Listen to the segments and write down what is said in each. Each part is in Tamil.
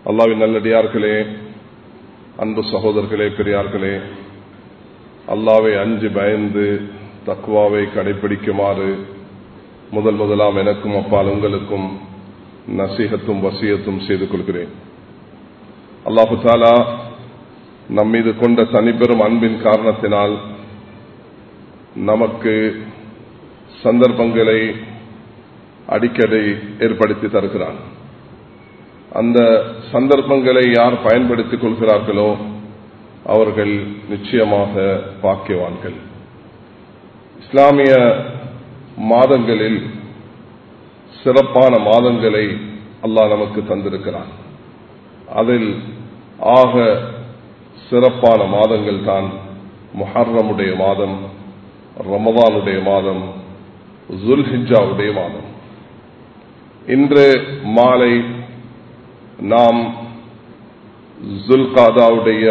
அல்லாவின் நல்லடியார்களே அன்பு சகோதரர்களே பெரியார்களே அல்லாவை அஞ்சு பயந்து தக்குவாவை கடைபிடிக்குமாறு முதல் முதலாம் எனக்கும் அப்பால் உங்களுக்கும் நசீகத்தும் வசியத்தும் செய்து கொள்கிறேன் அல்லாஹு தாலா நம்மீது கொண்ட தனிப்பெரும் அன்பின் காரணத்தினால் நமக்கு சந்தர்ப்பங்களை அடிக்கடி ஏற்படுத்தி தருகிறான் அந்த சந்தர்ப்பங்களை யார் பயன்படுத்திக் கொள்கிறார்களோ அவர்கள் நிச்சயமாக பாக்கியவான்கள் இஸ்லாமிய மாதங்களில் சிறப்பான மாதங்களை அல்லாஹ் நமக்கு தந்திருக்கிறான் அதில் ஆக சிறப்பான மாதங்கள் தான் முஹர்ரமுடைய மாதம் ரமதானுடைய மாதம் ஜுல்ஹிஜாவுடைய மாதம் இன்று மாலை நாம் ஜுல்காதாவுடைய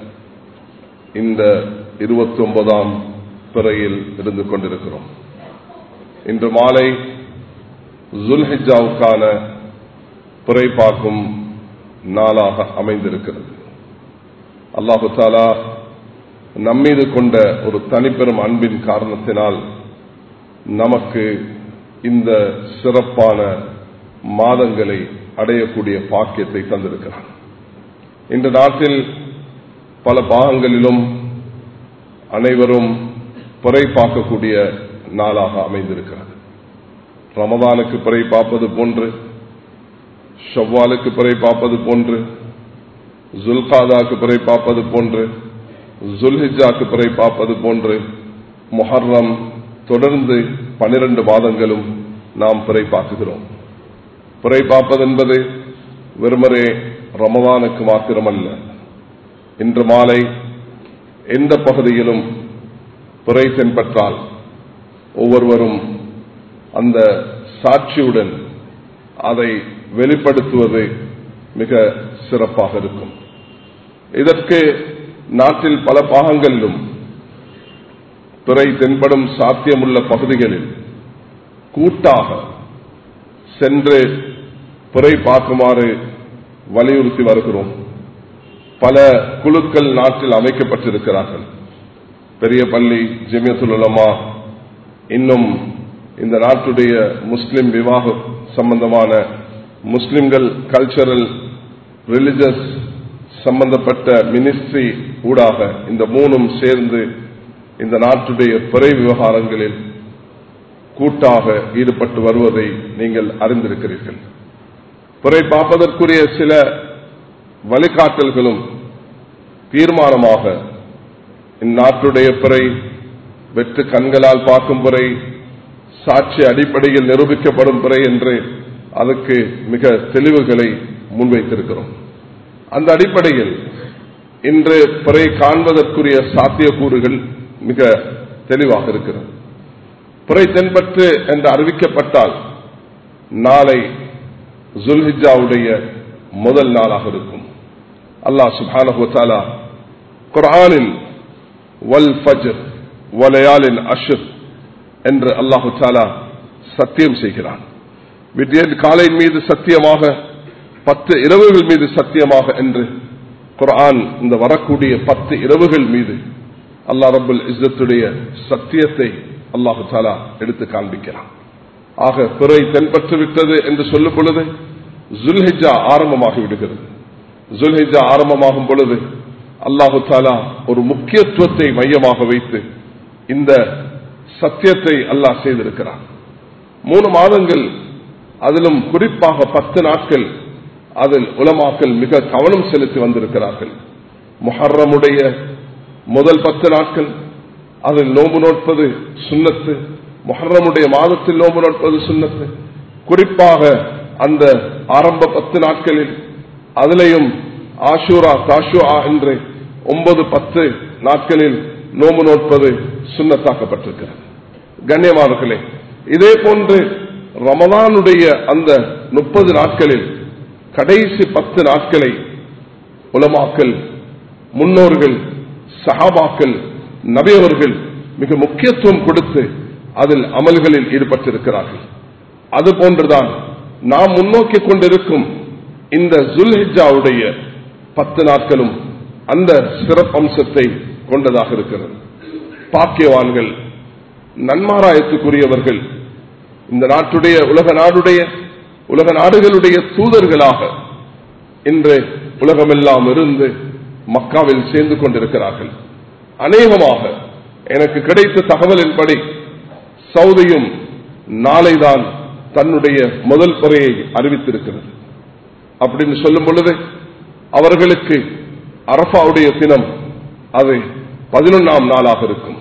இந்த இருபத்தி ஒன்பதாம் பிறையில் இருந்து கொண்டிருக்கிறோம் இன்று மாலை ஜுல்ஹிஜாவுக்கான பிறை பார்க்கும் நாளாக அமைந்திருக்கிறது அல்லாஹு தாலா நம்மீது கொண்ட ஒரு தனிப்பெரும் அன்பின் காரணத்தினால் நமக்கு இந்த சிறப்பான மாதங்களை அடையக்கூடிய பாக்கியத்தை தந்திருக்கிறான் இந்த நாட்டில் பல பாகங்களிலும் அனைவரும் பிறை பார்க்கக்கூடிய நாளாக அமைந்திருக்கிறது ரமதானுக்கு பிறை பார்ப்பது போன்று ஷவ்வாலுக்கு பிறை பார்ப்பது போன்று ஜுல்காதாக்கு பிறை பார்ப்பது போன்று ஜுல்ஹிஜாக்கு பிறை பார்ப்பது போன்று மொஹர்ரம் தொடர்ந்து பனிரெண்டு மாதங்களும் நாம் பிறை பார்க்குகிறோம் பிறை பார்ப்பது என்பது வெறுமரே ரமதானுக்கு மாத்திரமல்ல இன்று மாலை எந்த பகுதியிலும் பிறை தென்பற்றால் ஒவ்வொருவரும் அந்த சாட்சியுடன் அதை வெளிப்படுத்துவது மிக சிறப்பாக இருக்கும் இதற்கு நாட்டில் பல பாகங்களிலும் பிறை தென்படும் சாத்தியமுள்ள பகுதிகளில் கூட்டாக சென்று பிறை பார்க்குமாறு வலியுறுத்தி வருகிறோம் பல குழுக்கள் நாட்டில் அமைக்கப்பட்டிருக்கிறார்கள் பெரிய பள்ளி ஜெமியத்துலமா இன்னும் இந்த நாட்டுடைய முஸ்லிம் விவாக சம்பந்தமான முஸ்லிம்கள் கல்ச்சரல் ரிலிஜியஸ் சம்பந்தப்பட்ட மினிஸ்ட்ரி ஊடாக இந்த மூணும் சேர்ந்து இந்த நாட்டுடைய பிறை விவகாரங்களில் கூட்டாக ஈடுபட்டு வருவதை நீங்கள் அறிந்திருக்கிறீர்கள் பிறை பார்ப்பதற்குரிய சில வழிகாட்டல்களும் தீர்மானமாக இந்நாட்டுடைய பிறை வெற்று கண்களால் பார்க்கும் பிறை சாட்சி அடிப்படையில் நிரூபிக்கப்படும் பிறை என்று அதற்கு மிக தெளிவுகளை முன்வைத்திருக்கிறோம் அந்த அடிப்படையில் இன்று பிறை காண்பதற்குரிய சாத்தியக்கூறுகள் மிக தெளிவாக இருக்கிறது பிறை தென்பற்று என்று அறிவிக்கப்பட்டால் நாளை ஜுல்ஹிஜாவுடைய முதல் நாளாக இருக்கும் அல்லாஹ் சுபானஹாலா குரானில் வல் ஃபஜர் வலையாலின் அஷர் என்று அல்லாஹு தாலா சத்தியம் செய்கிறான் விடியன் காலையின் மீது சத்தியமாக பத்து இரவுகள் மீது சத்தியமாக என்று குரான் இந்த வரக்கூடிய பத்து இரவுகள் மீது அல்லா ரபுல் இஸ்ஸத்துடைய சத்தியத்தை அல்லாஹு தாலா எடுத்து காண்பிக்கிறான் ஆக பிறை தென்பற்று விட்டது என்று சொல்லும் பொழுது ஜுல்ஹிஜா ஆரம்பமாகி விடுகிறது ஜுல்ஹிஜா ஆரம்பமாகும் பொழுது அல்லாஹு தாலா ஒரு முக்கியத்துவத்தை மையமாக வைத்து இந்த சத்தியத்தை அல்லாஹ் செய்திருக்கிறான் மூணு மாதங்கள் அதிலும் குறிப்பாக பத்து நாட்கள் அதில் உலமாக்கள் மிக கவனம் செலுத்தி வந்திருக்கிறார்கள் முஹர்ரமுடைய முதல் பத்து நாட்கள் அதில் நோம்பு நோட்பது சுண்ணத்து முஹர்ரமுடைய மாதத்தில் நோம்பு நோட்பது சுண்ணத்து குறிப்பாக அந்த ஆரம்ப பத்து நாட்களில் அதிலையும் ஆஷூரா தாஷுஆ என்று ஒன்பது பத்து நாட்களில் நோம்பு நோட்பது சுண்ணத்தாக்கப்பட்டிருக்கிறது கண்ணியமானர்களே இதே போன்று ரமதானுடைய அந்த முப்பது நாட்களில் கடைசி பத்து நாட்களை உலமாக்கல் முன்னோர்கள் சஹாபாக்கள் நபியவர்கள் மிக முக்கியத்துவம் கொடுத்து அதில் அமல்களில் ஈடுபட்டிருக்கிறார்கள் அது போன்றுதான் நாம் முன்னோக்கி கொண்டிருக்கும் இந்த ஜுல்ஹிஜாவுடைய பத்து நாட்களும் அந்த சிறப்பம்சத்தை கொண்டதாக இருக்கிறது பாக்கியவான்கள் நன்மாராயத்துக்குரியவர்கள் இந்த நாட்டுடைய உலக நாடுடைய உலக நாடுகளுடைய தூதர்களாக இன்று உலகமெல்லாம் இருந்து மக்காவில் சேர்ந்து கொண்டிருக்கிறார்கள் அநேகமாக எனக்கு கிடைத்த தகவலின்படி சவுதியும் நாளைதான் தன்னுடைய முதல் முறையை அறிவித்திருக்கிறது அப்படின்னு சொல்லும் பொழுது அவர்களுக்கு அரபாவுடைய தினம் அது பதினொன்றாம் நாளாக இருக்கும்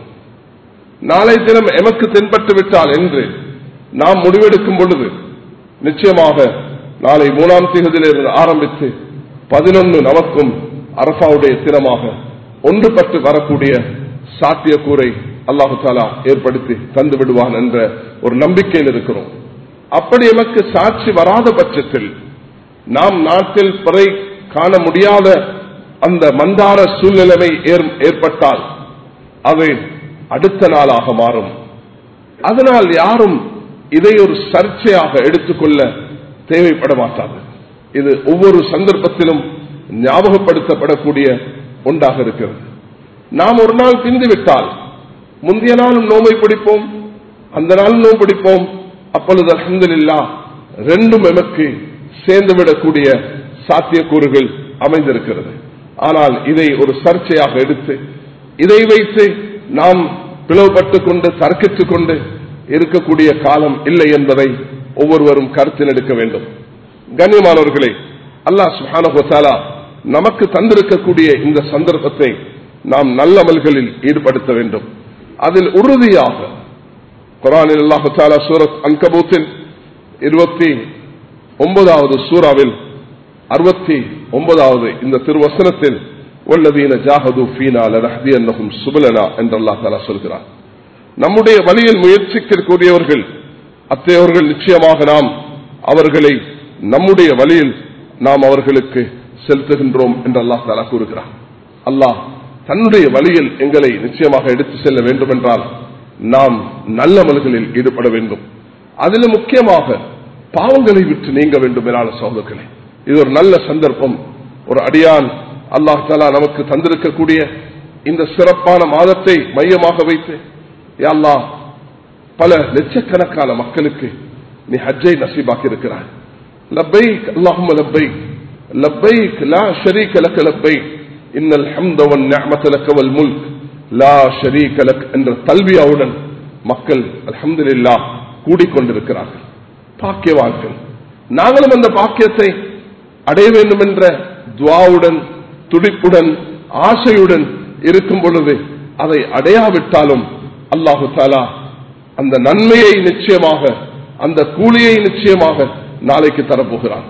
நாளை தினம் எமக்கு தென்பட்டு விட்டால் என்று நாம் முடிவெடுக்கும் பொழுது நிச்சயமாக நாளை மூணாம் தேதியிலிருந்து ஆரம்பித்து பதினொன்று நமக்கும் அரபாவுடைய தினமாக ஒன்றுபட்டு வரக்கூடிய சாத்தியக்கூரை அல்லாஹு தாலா ஏற்படுத்தி தந்து விடுவான் என்ற ஒரு நம்பிக்கையில் இருக்கிறோம் அப்படி எமக்கு சாட்சி வராத பட்சத்தில் நாம் நாட்டில் பிறை காண முடியாத அந்த மந்தார சூழ்நிலைமை ஏற்பட்டால் அது அடுத்த நாளாக மாறும் அதனால் யாரும் இதை ஒரு சர்ச்சையாக எடுத்துக்கொள்ள தேவைப்பட மாட்டாது இது ஒவ்வொரு சந்தர்ப்பத்திலும் ஞாபகப்படுத்தப்படக்கூடிய ஒன்றாக இருக்கிறது நாம் ஒரு நாள் பிந்து விட்டால் முந்தைய நாளும் நோமை பிடிப்போம் அந்த நாளும் நோய் பிடிப்போம் அப்பொழுது அஹமதுல்லா ரெண்டும் எமக்கு சேர்ந்துவிடக்கூடிய சாத்தியக்கூறுகள் அமைந்திருக்கிறது ஆனால் இதை ஒரு சர்ச்சையாக எடுத்து இதை வைத்து நாம் பிளவுபட்டுக் கொண்டு தர்க்கித்துக் கொண்டு இருக்கக்கூடிய காலம் இல்லை என்பதை ஒவ்வொருவரும் கருத்தில் எடுக்க வேண்டும் கண்ணியமானவர்களே அல்லாஹ் சுஹானா நமக்கு தந்திருக்கக்கூடிய இந்த சந்தர்ப்பத்தை நாம் நல்லமல்களில் ஈடுபடுத்த வேண்டும் அதில் உறுதியாக குரானில் அல்லாஹு தாலா சூரத் அன்கபூத்தின் இருபத்தி ஒன்பதாவது சூறாவில் அறுபத்தி ஒன்பதாவது இந்த திருவசனத்தில் உள்ளதீன ஜாகது ஃபீனா லனஹ்தி அன்னஹும் சுபலனா என்று அல்லாஹ் தாலா சொல்கிறார் நம்முடைய வழியில் முயற்சிக்கக்கூடியவர்கள் அத்தையவர்கள் நிச்சயமாக நாம் அவர்களை நம்முடைய வழியில் நாம் அவர்களுக்கு செலுத்துகின்றோம் என்று அல்லாஹ் தாலா கூறுகிறார் அல்லாஹ் தன்னுடைய வழியில் எங்களை நிச்சயமாக எடுத்து செல்ல வேண்டும் என்றால் நாம் நல்ல மல்களில் ஈடுபட வேண்டும் அதில் முக்கியமாக பாவங்களை விட்டு நீங்க வேண்டும் என சகோதரர்களே இது ஒரு நல்ல சந்தர்ப்பம் ஒரு அடியான் அல்லாஹ் தாலா நமக்கு தந்திருக்கக்கூடிய இந்த சிறப்பான மாதத்தை மையமாக வைத்து யாழ்லா பல லட்சக்கணக்கான மக்களுக்கு நீ ஹஜ்ஜை நசீபாக்கி இருக்கிறாய் லப்பைக் அல்லாஹும் லப்பைக் லப்பைக் லா ஷரீக லக்க லப்பைக் இன்னல் ஹம்த வன் நிஅமத லக்க வல் முல்க் லா ஷரீக லக் என்ற தல்வியாவுடன் மக்கள் அல்ஹம்துலில்லாஹ் கூடிக்கொண்டிருக்கிறார்கள் பாக்கியவான்கள் நாங்களும் அந்த பாக்கியத்தை அடைய வேண்டும் என்ற துவாவுடன் துடிப்புடன் ஆசையுடன் இருக்கும் பொழுது அதை அடையாவிட்டாலும் அல்லாஹு தாலா அந்த நன்மையை நிச்சயமாக அந்த கூலியை நிச்சயமாக நாளைக்கு தரப்போகிறான்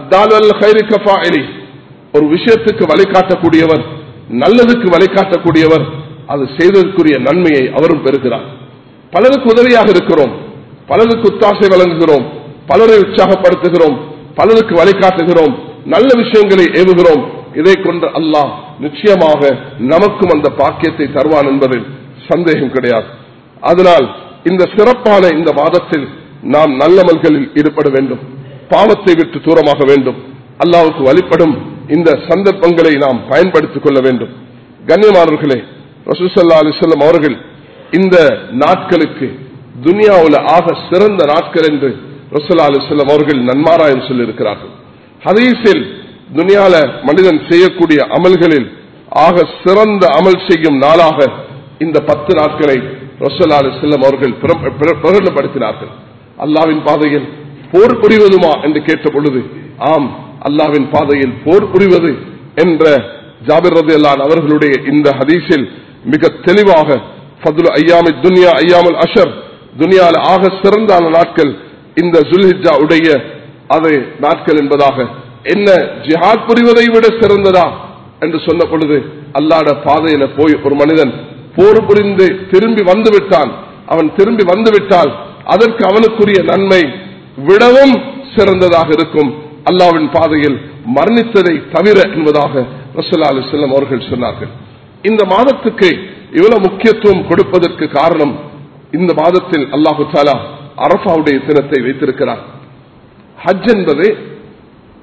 ஒரு விஷயத்துக்கு வழிகாட்டக்கூடியவர் நல்லதுக்கு வழிகாட்டக்கூடியவர் அது செய்ததற்குரிய நன்மையை அவரும் பெறுகிறார் பலருக்கு உதவியாக இருக்கிறோம் பலருக்கு உத்தாசை வழங்குகிறோம் பலரை உற்சாகப்படுத்துகிறோம் பலருக்கு வழிகாட்டுகிறோம் நல்ல விஷயங்களை ஏவுகிறோம் இதை கொண்டு அல்லாஹ் நிச்சயமாக நமக்கும் அந்த பாக்கியத்தை தருவான் என்பதில் சந்தேகம் கிடையாது அதனால் இந்த சிறப்பான இந்த மாதத்தில் நாம் நல்லமல்களில் ஈடுபட வேண்டும் பாவத்தை விட்டு தூரமாக வேண்டும் அல்லாவுக்கு வழிபடும் இந்த சந்தர்ப்பங்களை நாம் பயன்படுத்திக் கொள்ள வேண்டும் கண்ணியமானவர்களே ரசூசல்லா அலிசல்லம் அவர்கள் இந்த நாட்களுக்கு துனியாவில் ஆக சிறந்த நாட்கள் என்று ரசூல்லா அலிசல்லம் அவர்கள் நன்மாராயம் சொல்லியிருக்கிறார்கள் ஹதீஸில் துனியால மனிதன் செய்யக்கூடிய அமல்களில் ஆக சிறந்த அமல் செய்யும் நாளாக இந்த பத்து நாட்களை ரசோல்லா அலிசல்லம் அவர்கள் பிரகடனப்படுத்தினார்கள் அல்லாவின் பாதையில் போர் புரிவதுமா என்று கேட்ட பொழுது ஆம் அல்லாவின் பாதையில் போர் புரிவது என்ற ஜாபிர் ரதி அல்லான் அவர்களுடைய இந்த ஹதீஸில் மிக தெளிவாக ஃபதுல் ஐயாமி துனியா ஐயாமுல் அஷர் துனியால ஆக சிறந்த நாட்கள் இந்த ஜுல்ஹிஜா உடைய அது நாட்கள் என்பதாக என்ன ஜிஹாத் புரிவதை விட சிறந்ததா என்று சொன்ன பொழுது அல்லாட பாதையில போய் ஒரு மனிதன் போர் புரிந்து திரும்பி வந்து விட்டான் அவன் திரும்பி வந்து விட்டால் அதற்கு அவனுக்குரிய நன்மை விடவும் சிறந்ததாக இருக்கும் அல்லாவின் பாதையில் மரணித்ததை தவிர என்பதாக ரசூல்லா அலி செல்லம் அவர்கள் சொன்னார்கள் இந்த மாதத்துக்கு இவ்வளவு முக்கியத்துவம் கொடுப்பதற்கு காரணம் இந்த மாதத்தில் அல்லாஹு தாலா அரபாவுடைய தினத்தை வைத்திருக்கிறார் ஹஜ் என்பது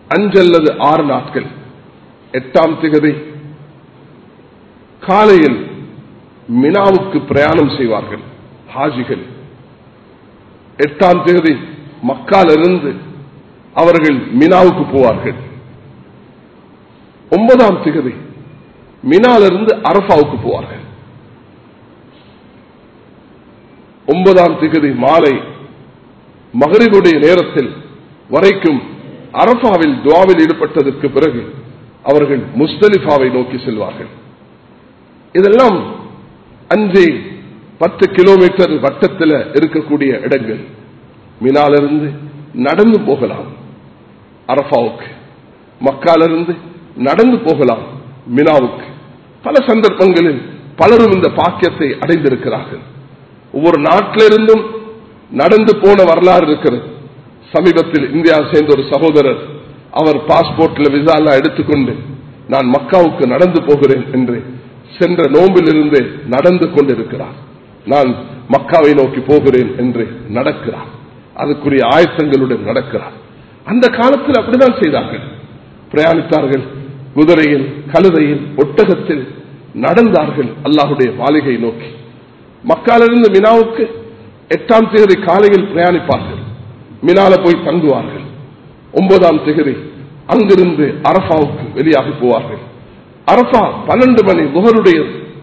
அஞ்சு அல்லது ஆறு நாட்கள் எட்டாம் திகதி காலையில் மினாவுக்கு பிரயாணம் செய்வார்கள் ஹாஜிகள் எட்டாம் தேதி மக்காலிருந்து அவர்கள் மினாவுக்கு போவார்கள் ஒன்பதாம் திகதி மினாலிருந்து அரபாவுக்கு போவார்கள் ஒன்பதாம் திகதி மாலை மகரிபுடைய நேரத்தில் வரைக்கும் அரபாவில் துவாவில் ஈடுபட்டதற்கு பிறகு அவர்கள் முஸ்தலிஃபாவை நோக்கி செல்வார்கள் இதெல்லாம் அஞ்சு பத்து கிலோமீட்டர் வட்டத்தில் இருக்கக்கூடிய இடங்கள் மினாலிருந்து நடந்து போகலாம் அரபாவுக்கு மக்காலிருந்து நடந்து போகலாம் மினாவுக்கு பல சந்தர்ப்பங்களில் பலரும் இந்த பாக்கியத்தை அடைந்திருக்கிறார்கள் ஒவ்வொரு நாட்டிலிருந்தும் நடந்து போன வரலாறு இருக்கிறது சமீபத்தில் இந்தியா சேர்ந்த ஒரு சகோதரர் அவர் பாஸ்போர்ட்ல விசாலா எடுத்துக்கொண்டு நான் மக்காவுக்கு நடந்து போகிறேன் என்று சென்ற நோம்பிலிருந்து நடந்து கொண்டிருக்கிறார் நான் மக்காவை நோக்கி போகிறேன் என்று நடக்கிறார் அதுக்குரிய ஆயத்தங்களுடன் நடக்கிறார் அந்த காலத்தில் அப்படிதான் செய்தார்கள் பிரயாணித்தார்கள் குதிரையில் கழுதையில் ஒட்டகத்தில் நடந்தார்கள் அல்லாஹுடைய மாளிகை நோக்கி மக்காலிருந்து மினாவுக்கு எட்டாம் தேதி காலையில் பிரயாணிப்பார்கள் மினால போய் தங்குவார்கள் ஒன்பதாம் தேதி அங்கிருந்து அரபாவுக்கு வெளியாகி போவார்கள் அரபா பன்னெண்டு மணி முகருடைய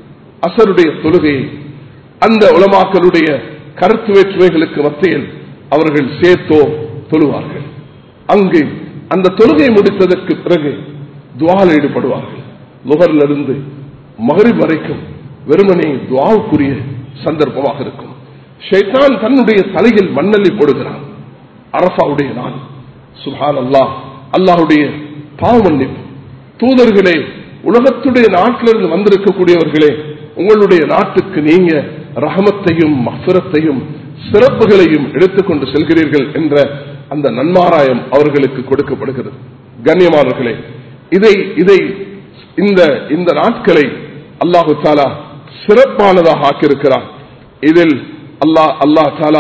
அசருடைய தொழுகையை அந்த உலமாக்களுடைய கருத்து வேற்றுமைகளுக்கு மத்தியில் அவர்கள் சேர்த்தோ தொழுவார்கள் அங்கு அந்த தொழுகை முடித்ததற்கு பிறகு துவால் ஈடுபடுவார்கள் முகரிலிருந்து மகரிப் வரைக்கும் வெறுமனே துவாவுக்குரிய சந்தர்ப்பமாக இருக்கும் ஷைத்தான் தன்னுடைய தலையில் மண்ணல்லி போடுகிறான் அரபாவுடைய நாள் சுஹான் அல்லாஹ் அல்லாஹுடைய பாவ மன்னிப்பு தூதர்களே உலகத்துடைய நாட்டிலிருந்து வந்திருக்கக்கூடியவர்களே உங்களுடைய நாட்டுக்கு நீங்க ரஹமத்தையும் மஃபிரத்தையும் சிறப்புகளையும் எடுத்துக்கொண்டு செல்கிறீர்கள் என்ற அந்த நன்மாராயம் அவர்களுக்கு கொடுக்கப்படுகிறது கண்ணியமானவர்களே இதை இதை இந்த இந்த நாட்களை அல்லாஹு தாலா சிறப்பானதாக ஆக்கியிருக்கிறார் இதில் அல்லாஹ் அல்லாஹ் தாலா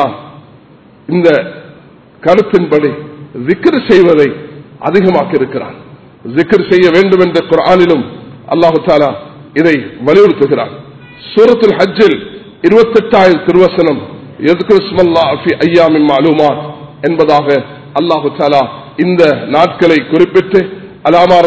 இந்த கருத்தின்படி ஜிக்ர் செய்வதை அதிகமாக்கி இருக்கிறான் ஜிக்ர் செய்ய வேண்டும் என்ற குரானிலும் அல்லாஹு தாலா இதை வலியுறுத்துகிறான் சூரத்துல் ஹஜ்ஜில் இருபத்தெட்டாயிரம் திருவசனம் ஐயாமின் மாலுமாத் என்பதாக அல்லாஹு தாலா இந்த நாட்களை குறிப்பிட்டு அலாமா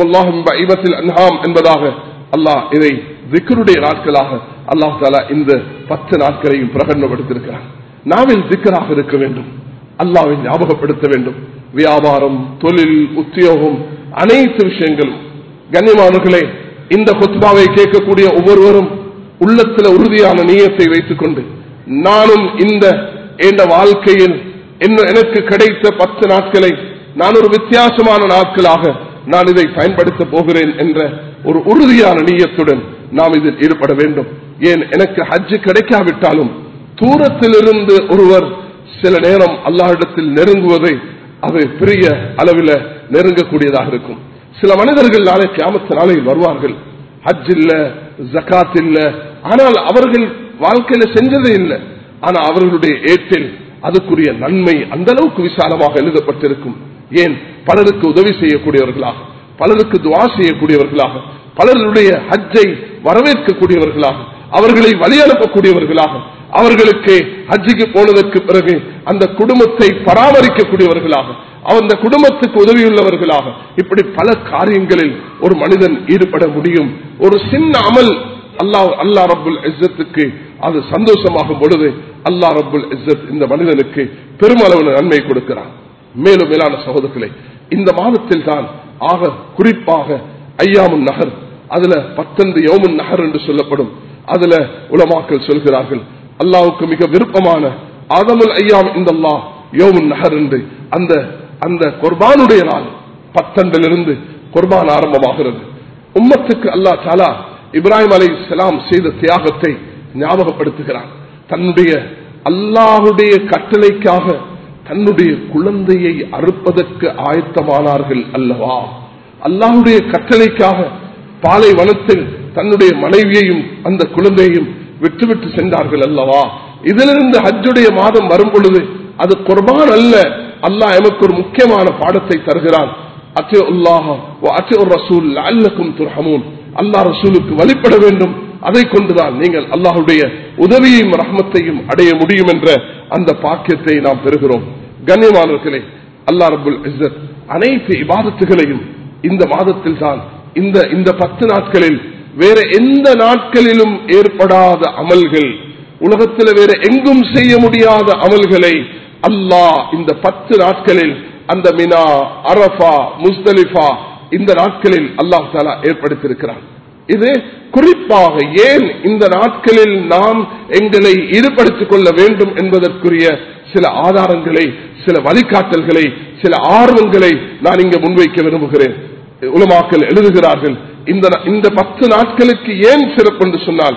ரசக்கம் அன்ஹாம் என்பதாக அல்லாஹ் இதை திக்கருடைய நாட்களாக அல்லாஹ் தாலா இந்த பத்து நாட்களையும் பிரகடனப்படுத்தியிருக்கிறான் நாவில் திக்கராக இருக்க வேண்டும் அல்லாவை ஞாபகப்படுத்த வேண்டும் வியாபாரம் தொழில் உத்தியோகம் அனைத்து விஷயங்களும் கண்ணியமானவர்களே இந்த கொத்பாவை கேட்கக்கூடிய ஒவ்வொருவரும் உள்ளத்தில் உறுதியான நீயத்தை வைத்துக் கொண்டு நானும் இந்த என்ற வாழ்க்கையில் எனக்கு கிடைத்த பத்து நாட்களை நான் ஒரு வித்தியாசமான நாட்களாக நான் இதை பயன்படுத்த போகிறேன் என்ற ஒரு உறுதியான நீயத்துடன் நாம் இதில் ஈடுபட வேண்டும் ஏன் எனக்கு ஹஜ்ஜு கிடைக்காவிட்டாலும் தூரத்திலிருந்து ஒருவர் சில நேரம் அல்லாஹிடத்தில் நெருங்குவதை அது பெரிய அளவில் நெருங்கக்கூடியதாக இருக்கும் சில மனிதர்கள் நாளை கியாமத்து நாளையில் வருவார்கள் ஹஜ் இல்ல ஜக்காத் இல்ல ஆனால் அவர்கள் வாழ்க்கையில செஞ்சதே இல்லை ஆனா அவர்களுடைய ஏற்றில் அதுக்குரிய நன்மை அந்த அளவுக்கு விசாலமாக எழுதப்பட்டிருக்கும் ஏன் பலருக்கு உதவி செய்யக்கூடியவர்களாக பலருக்கு துவா செய்யக்கூடியவர்களாக பலருடைய ஹஜ்ஜை வரவேற்கக்கூடியவர்களாக அவர்களை வழி அனுப்பக்கூடியவர்களாக அவர்களுக்கு ஹஜ்ஜுக்கு போனதற்கு பிறகு அந்த குடும்பத்தை பராமரிக்கக்கூடியவர்களாக அந்த குடும்பத்துக்கு உதவியுள்ளவர்களாக இப்படி பல காரியங்களில் ஒரு மனிதன் ஈடுபட முடியும் ஒரு சின்ன அமல் அல்லாஹ் அல்லா ரபுல் இஸ்ஸத்துக்கு அது சந்தோஷமாகும் பொழுது அல்லா ரபுல் இஸ்ஸத் இந்த மனிதனுக்கு பெருமளவு நன்மை கொடுக்கிறான் மேலும் மேலான சகோதரர்களே இந்த மாதத்தில் தான் ஆக குறிப்பாக ஐயாமுன் நகர் அதுல பத்தொன்பது யோமுன் நகர் என்று சொல்லப்படும் அதுல உலமாக்கள் சொல்கிறார்கள் அல்லாவுக்கு மிக விருப்பமான ஆதமுல் ஐயாம் இந்த அல்லாஹ் யோமுன் நகர் என்று அந்த அந்த குர்பானுடைய நாள் பத்தொன்றிலிருந்து குர்பான் ஆரம்பமாகிறது உம்மத்துக்கு அல்லா தாலா இப்ராஹிம் அலை சலாம் செய்த தியாகத்தை ஞாபகப்படுத்துகிறான் தன்னுடைய அல்லாஹுடைய கட்டளைக்காக தன்னுடைய குழந்தையை அறுப்பதற்கு ஆயத்தமானார்கள் அல்லவா அல்லாஹுடைய கட்டளைக்காக பாலை வனத்தில் தன்னுடைய மனைவியையும் அந்த குழந்தையையும் விட்டுவிட்டு சென்றார்கள் அல்லவா இதிலிருந்து ஹஜ்ஜுடைய மாதம் வரும் பொழுது அது குர்பான் அல்ல அல்லாஹ் எமக்கு ஒரு முக்கியமான பாடத்தை தருகிறான் அச்சே உல்லாஹ அச்சே ஒரு ரசூல் அல்லக்கும் துர்ஹமூன் அல்லாஹ் ரசூலுக்கு வழிபட வேண்டும் அதை கொண்டுதான் நீங்கள் அல்லாஹுடைய உதவியையும் ரஹ்மத்தையும் அடைய முடியும் என்ற அந்த பாக்கியத்தை நாம் பெறுகிறோம் கண்ணியமானவர்களே அல்லாஹ் ரபுல் இஸ்ஸத் அனைத்து இபாதத்துகளையும் இந்த மாதத்தில் தான் இந்த இந்த பத்து நாட்களில் வேற எந்த நாட்களிலும் ஏற்படாத அமல்கள் உலகத்தில் வேற எங்கும் செய்ய முடியாத அமல்களை அல்லாஹ் இந்த பத்து நாட்களில் அந்த மினா அரபா முஸ்தலிஃபா இந்த நாட்களில் அல்லாஹ் தாலா ஏற்படுத்தியிருக்கிறான் இது குறிப்பாக ஏன் இந்த நாட்களில் நாம் எங்களை ஈடுபடுத்திக் கொள்ள வேண்டும் என்பதற்குரிய சில ஆதாரங்களை சில வழிகாட்டல்களை சில ஆர்வங்களை நான் இங்க முன்வைக்க விரும்புகிறேன் உலமாக்கள் எழுதுகிறார்கள் இந்த இந்த பத்து நாட்களுக்கு ஏன் சிறப்பு என்று சொன்னால்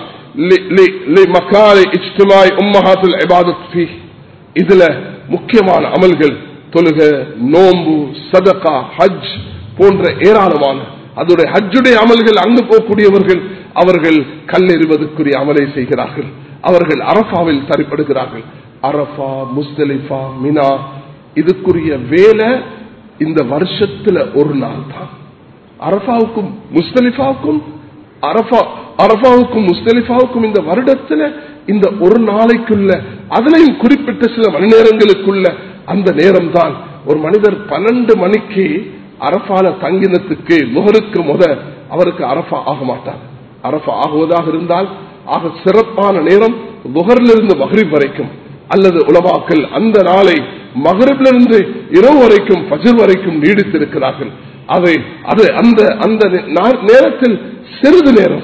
இதுல முக்கியமான அமல்கள் தொழுக நோம்பு சதகா ஹஜ் போன்ற ஏராளமான அதோடைய ஹஜ்ஜுடைய அமல்கள் அங்கு போகக்கூடியவர்கள் அவர்கள் கல்லெறிவதற்குரிய அமலை செய்கிறார்கள் அவர்கள் அரபாவில் தரிப்படுகிறார்கள் அரபா முஸ்தலிஃபா மினா இதுக்குரிய வேலை இந்த வருஷத்துல ஒரு நாள் தான் அரபாவுக்கும் முஸ்தலிஃபாவுக்கும் அரபா அரபாவுக்கும் முஸ்தலிஃபாவுக்கும் இந்த வருடத்துல இந்த ஒரு நாளைக்குள்ள அதுலயும் குறிப்பிட்ட சில மணி நேரங்களுக்குள்ள அந்த நேரம் தான் ஒரு மனிதர் பன்னெண்டு மணிக்கு அரபால தங்கினத்துக்கு முகருக்கு முத அவருக்கு அரபா ஆக மாட்டார் அரபா ஆகுவதாக இருந்தால் ஆக சிறப்பான நேரம் முகரிலிருந்து மகரிப் வரைக்கும் அல்லது உலமாக்கல் அந்த நாளை மகரிபிலிருந்து இரவு வரைக்கும் பஜர் வரைக்கும் நீடித்திருக்கிறார்கள் அதை அது அந்த அந்த நேரத்தில் சிறிது நேரம்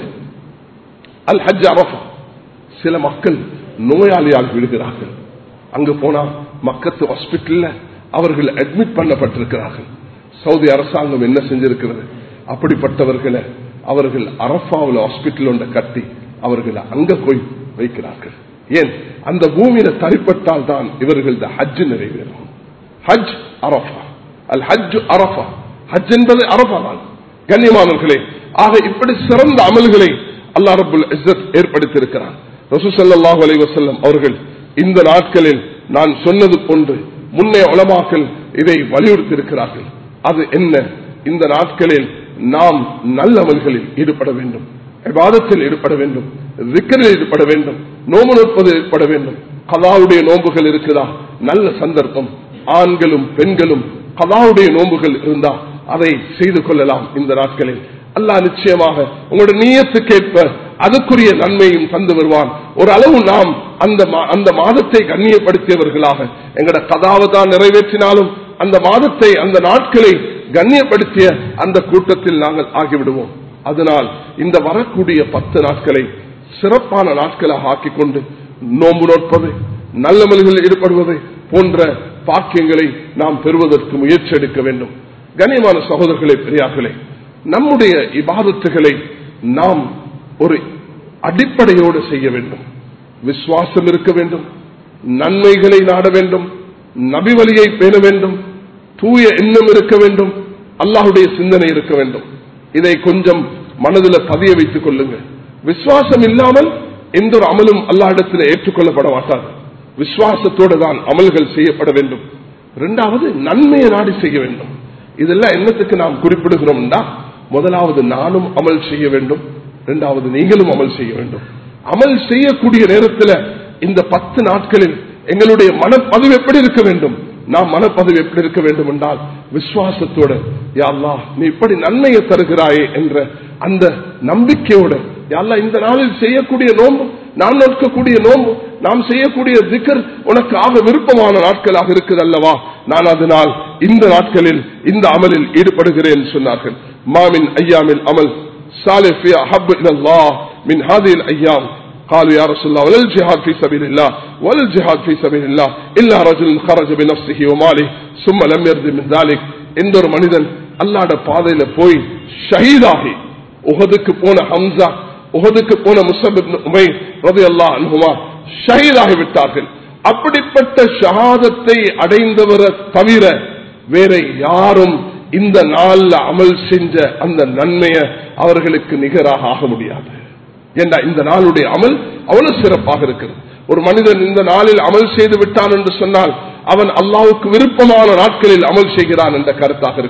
அல் ஹஜ் அரபா சில மக்கள் நோயாளியால் விடுகிறார்கள் அங்கு போனா மக்கத்து ஹாஸ்பிட்டல்ல அவர்கள் அட்மிட் பண்ணப்பட்டிருக்கிறார்கள் சவுதி அரசாங்கம் என்ன செஞ்சிருக்கிறது அப்படிப்பட்டவர்களை அவர்கள் அரபாவில் ஹாஸ்பிட்டல் ஒன்றை கட்டி அவர்களை அங்க போய் வைக்கிறார்கள் ஏன் அந்த பூமியில தரிப்பட்டால் தான் இவர்கள் ஹஜ் நிறைவேறும் ஹஜ் அரபா அல் ஹஜ் அரபா ஹஜ் என்பது அரபா தான் கண்ணியமானவர்களே ஆக இப்படி சிறந்த அமல்களை அல்லா ரபுல் இஸ்ஸத் ஏற்படுத்தியிருக்கிறான் ரசூசல்லாஹு அலி வசல்லம் அவர்கள் இந்த நாட்களில் நான் சொன்னது போன்று முன்னே உலமாக்கல் இதை வலியுறுத்தி இருக்கிறார்கள் அது என்ன இந்த நாட்களில் நாம் நல்ல அமல்களில் ஈடுபட வேண்டும் விவாதத்தில் ஈடுபட வேண்டும் விக்கரில் ஈடுபட வேண்டும் நோம்பு நோற்பதில் ஈடுபட வேண்டும் கதாவுடைய நோன்புகள் இருக்குதா நல்ல சந்தர்ப்பம் ஆண்களும் பெண்களும் கதாவுடைய நோன்புகள் இருந்தா அதை செய்து கொள்ளலாம் இந்த நாட்களில் அல்லாஹ் நிச்சயமாக உங்களுடைய நீயத்துக்கேற்ப அதுக்குரிய நன்மையும் தந்து வருவான் ஒரு அளவு நாம் அந்த அந்த மாதத்தை கண்ணியப்படுத்தியவர்களாக எங்கட கதாவை தான் நிறைவேற்றினாலும் அந்த மாதத்தை அந்த நாட்களை கண்ணியப்படுத்திய அந்த கூட்டத்தில் நாங்கள் ஆகிவிடுவோம் அதனால் இந்த வரக்கூடிய பத்து நாட்களை சிறப்பான நாட்களாக ஆக்கிக் கொண்டு நோன்பு நோட்பது நல்லமல்களில் ஈடுபடுவது போன்ற பாக்கியங்களை நாம் பெறுவதற்கு முயற்சி எடுக்க வேண்டும் கண்ணியமான சகோதரர்களே பெரியார்களே நம்முடைய இபாதத்துகளை நாம் ஒரு அடிப்படையோடு செய்ய வேண்டும் விசுவாசம் இருக்க வேண்டும் நன்மைகளை நாட வேண்டும் நபி வழியை பேண வேண்டும் தூய எண்ணம் இருக்க வேண்டும் அல்லாஹுடைய சிந்தனை இருக்க வேண்டும் இதை கொஞ்சம் மனதில் பதிய வைத்துக் கொள்ளுங்கள் விசுவாசம் இல்லாமல் எந்த ஒரு அமலும் அல்லாஹிடத்தில் ஏற்றுக்கொள்ளப்பட மாட்டாது விசுவாசத்தோடு தான் அமல்கள் செய்யப்பட வேண்டும் இரண்டாவது நன்மையை நாடி செய்ய வேண்டும் இதெல்லாம் என்னத்துக்கு நாம் குறிப்பிடுகிறோம்னா முதலாவது நானும் அமல் செய்ய வேண்டும் இரண்டாவது நீங்களும் அமல் செய்ய வேண்டும் அமல் செய்யக்கூடிய நேரத்தில் இந்த பத்து நாட்களில் எங்களுடைய மனப்பதிவு எப்படி இருக்க வேண்டும் நாம் மனப்பதிவு எப்படி இருக்க வேண்டும் என்றால் விசுவாசத்தோட யாழ்லா நீ இப்படி நன்மையை தருகிறாயே என்ற அந்த நம்பிக்கையோட யாழ்லா இந்த நாளில் செய்யக்கூடிய நோன்பு நாம் நோக்கக்கூடிய நோன்பு நாம் செய்யக்கூடிய திக்கர் உனக்கு ஆக விருப்பமான நாட்களாக இருக்குது அல்லவா நான் அதனால் இந்த நாட்களில் இந்த அமலில் ஈடுபடுகிறேன் சொன்னார்கள் மாமின் ஐயாமில் அமல் صالح أحب إلى الله من هذه الأيام قالوا يا رسول الله ولا الجهاد في سبيل الله ولا الجهاد في سبيل الله إلا رجل خرج بنفسه وماله ثم لم يرد من ذلك எந்த ஒரு மனிதன் அல்லாட பாதையில போய் ஷஹீதாகி உகதுக்கு போன ஹம்சா உகதுக்கு போன முசப் உமை ரவி அல்லா அனுகுமா ஷஹீதாகி விட்டார்கள் அப்படிப்பட்ட ஷஹாதத்தை அடைந்தவரை தவிர வேற யாரும் இந்த நாள்ல அமல் செஞ்ச அந்த நன்மையை அவர்களுக்கு நிகராக ஆக முடியாது ஏண்டா இந்த நாளுடைய அமல் அவ்வளவு சிறப்பாக இருக்கிறது ஒரு மனிதன் இந்த நாளில் அமல் செய்து விட்டான் என்று சொன்னால் அவன் அல்லாவுக்கு விருப்பமான நாட்களில் அமல் செய்கிறான் என்ற கருத்தாக இருக்கும்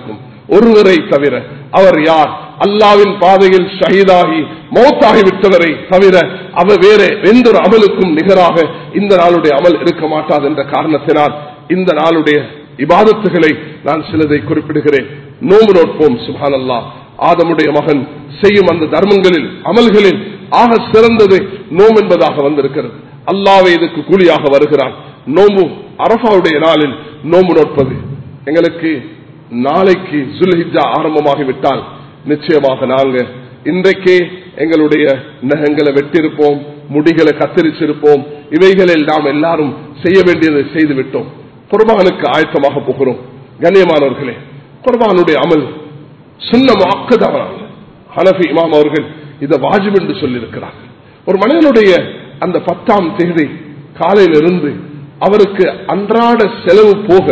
ஒருவரை தவிர அவர் யார் அல்லாவின் பாதையில் ஷஹீதாகி மௌத்தாகி விட்டவரை தவிர அவர் வேற எந்த ஒரு அமலுக்கும் நிகராக இந்த நாளுடைய அமல் இருக்க மாட்டாது என்ற காரணத்தினால் இந்த நாளுடைய இபாதத்துகளை நான் சிலதை குறிப்பிடுகிறேன் நோம்பு நோட்போம் சுபான் அல்லா ஆதமுடைய மகன் செய்யும் அந்த தர்மங்களில் அமல்களில் ஆக சிறந்தது நோம் என்பதாக வந்திருக்கிறது அல்லாவே இதுக்கு கூலியாக வருகிறான் நோம்பு அரபாவுடைய நாளில் நோம்பு நோட்பது எங்களுக்கு நாளைக்கு சுல்ஹிஜா ஆரம்பமாகிவிட்டால் நிச்சயமாக நாங்க இன்றைக்கே எங்களுடைய நகங்களை வெட்டிருப்போம் முடிகளை கத்தரிச்சிருப்போம் இவைகளில் நாம் எல்லாரும் செய்ய வேண்டியதை செய்து விட்டோம் குர்பானுக்கு ஆயத்தமாக போகிறோம் கண்ணியமானவர்களே குர்பானுடைய அமல் சுண்ண வாக்குதான் ஹனஃபி இமாம் அவர்கள் இதை வாஜிப் என்று சொல்லியிருக்கிறார்கள் ஒரு மனிதனுடைய அந்த பத்தாம் தேதி காலையிலிருந்து அவருக்கு அன்றாட செலவு போக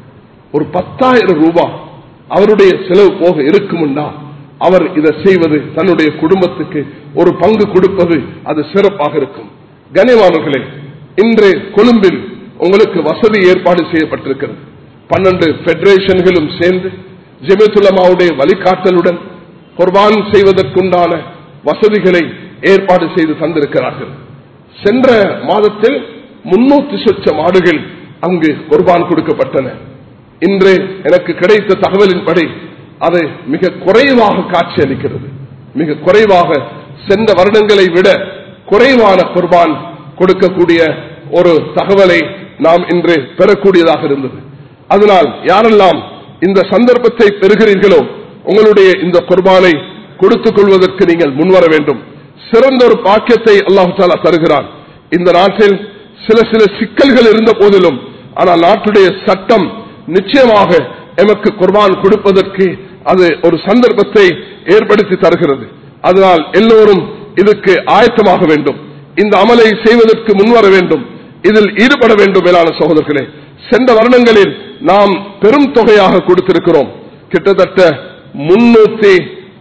ஒரு பத்தாயிரம் ரூபாய் அவருடைய செலவு போக இருக்கும்னா அவர் இதை செய்வது தன்னுடைய குடும்பத்துக்கு ஒரு பங்கு கொடுப்பது அது சிறப்பாக இருக்கும் கனிவானர்களே இன்று கொழும்பில் உங்களுக்கு வசதி ஏற்பாடு செய்யப்பட்டிருக்கிறது பன்னெண்டு பெடரேஷன்களும் சேர்ந்து ஜெமித்துலமாவுடைய வழிகாட்டலுடன் குர்பான் செய்வதற்குண்டான வசதிகளை ஏற்பாடு செய்து தந்திருக்கிறார்கள் சென்ற மாதத்தில் முன்னூத்தி சொச்ச மாடுகள் அங்கு குர்பான் கொடுக்கப்பட்டன இன்று எனக்கு கிடைத்த தகவலின்படி அது மிக குறைவாக காட்சி அளிக்கிறது மிக குறைவாக சென்ற வருடங்களை விட குறைவான குர்பான் கொடுக்கக்கூடிய ஒரு தகவலை நாம் இன்று பெறக்கூடியதாக இருந்தது அதனால் யாரெல்லாம் இந்த சந்தர்ப்பத்தை பெறுகிறீர்களோ உங்களுடைய இந்த குர்பானை கொடுத்துக் கொள்வதற்கு நீங்கள் முன்வர வேண்டும் சிறந்த ஒரு பாக்கியத்தை அல்லாஹு தாலா தருகிறான் இந்த நாட்டில் சில சில சிக்கல்கள் இருந்த போதிலும் ஆனால் நாட்டுடைய சட்டம் நிச்சயமாக எமக்கு குர்பான் கொடுப்பதற்கு அது ஒரு சந்தர்ப்பத்தை ஏற்படுத்தி தருகிறது அதனால் எல்லோரும் இதுக்கு ஆயத்தமாக வேண்டும் இந்த அமலை செய்வதற்கு முன்வர வேண்டும் இதில் ஈடுபட வேண்டும் மேலான சகோதரர்களே சென்ற வருடங்களில் நாம் பெரும் தொகையாக கொடுத்திருக்கிறோம் கிட்டத்தட்ட முன்னூத்தி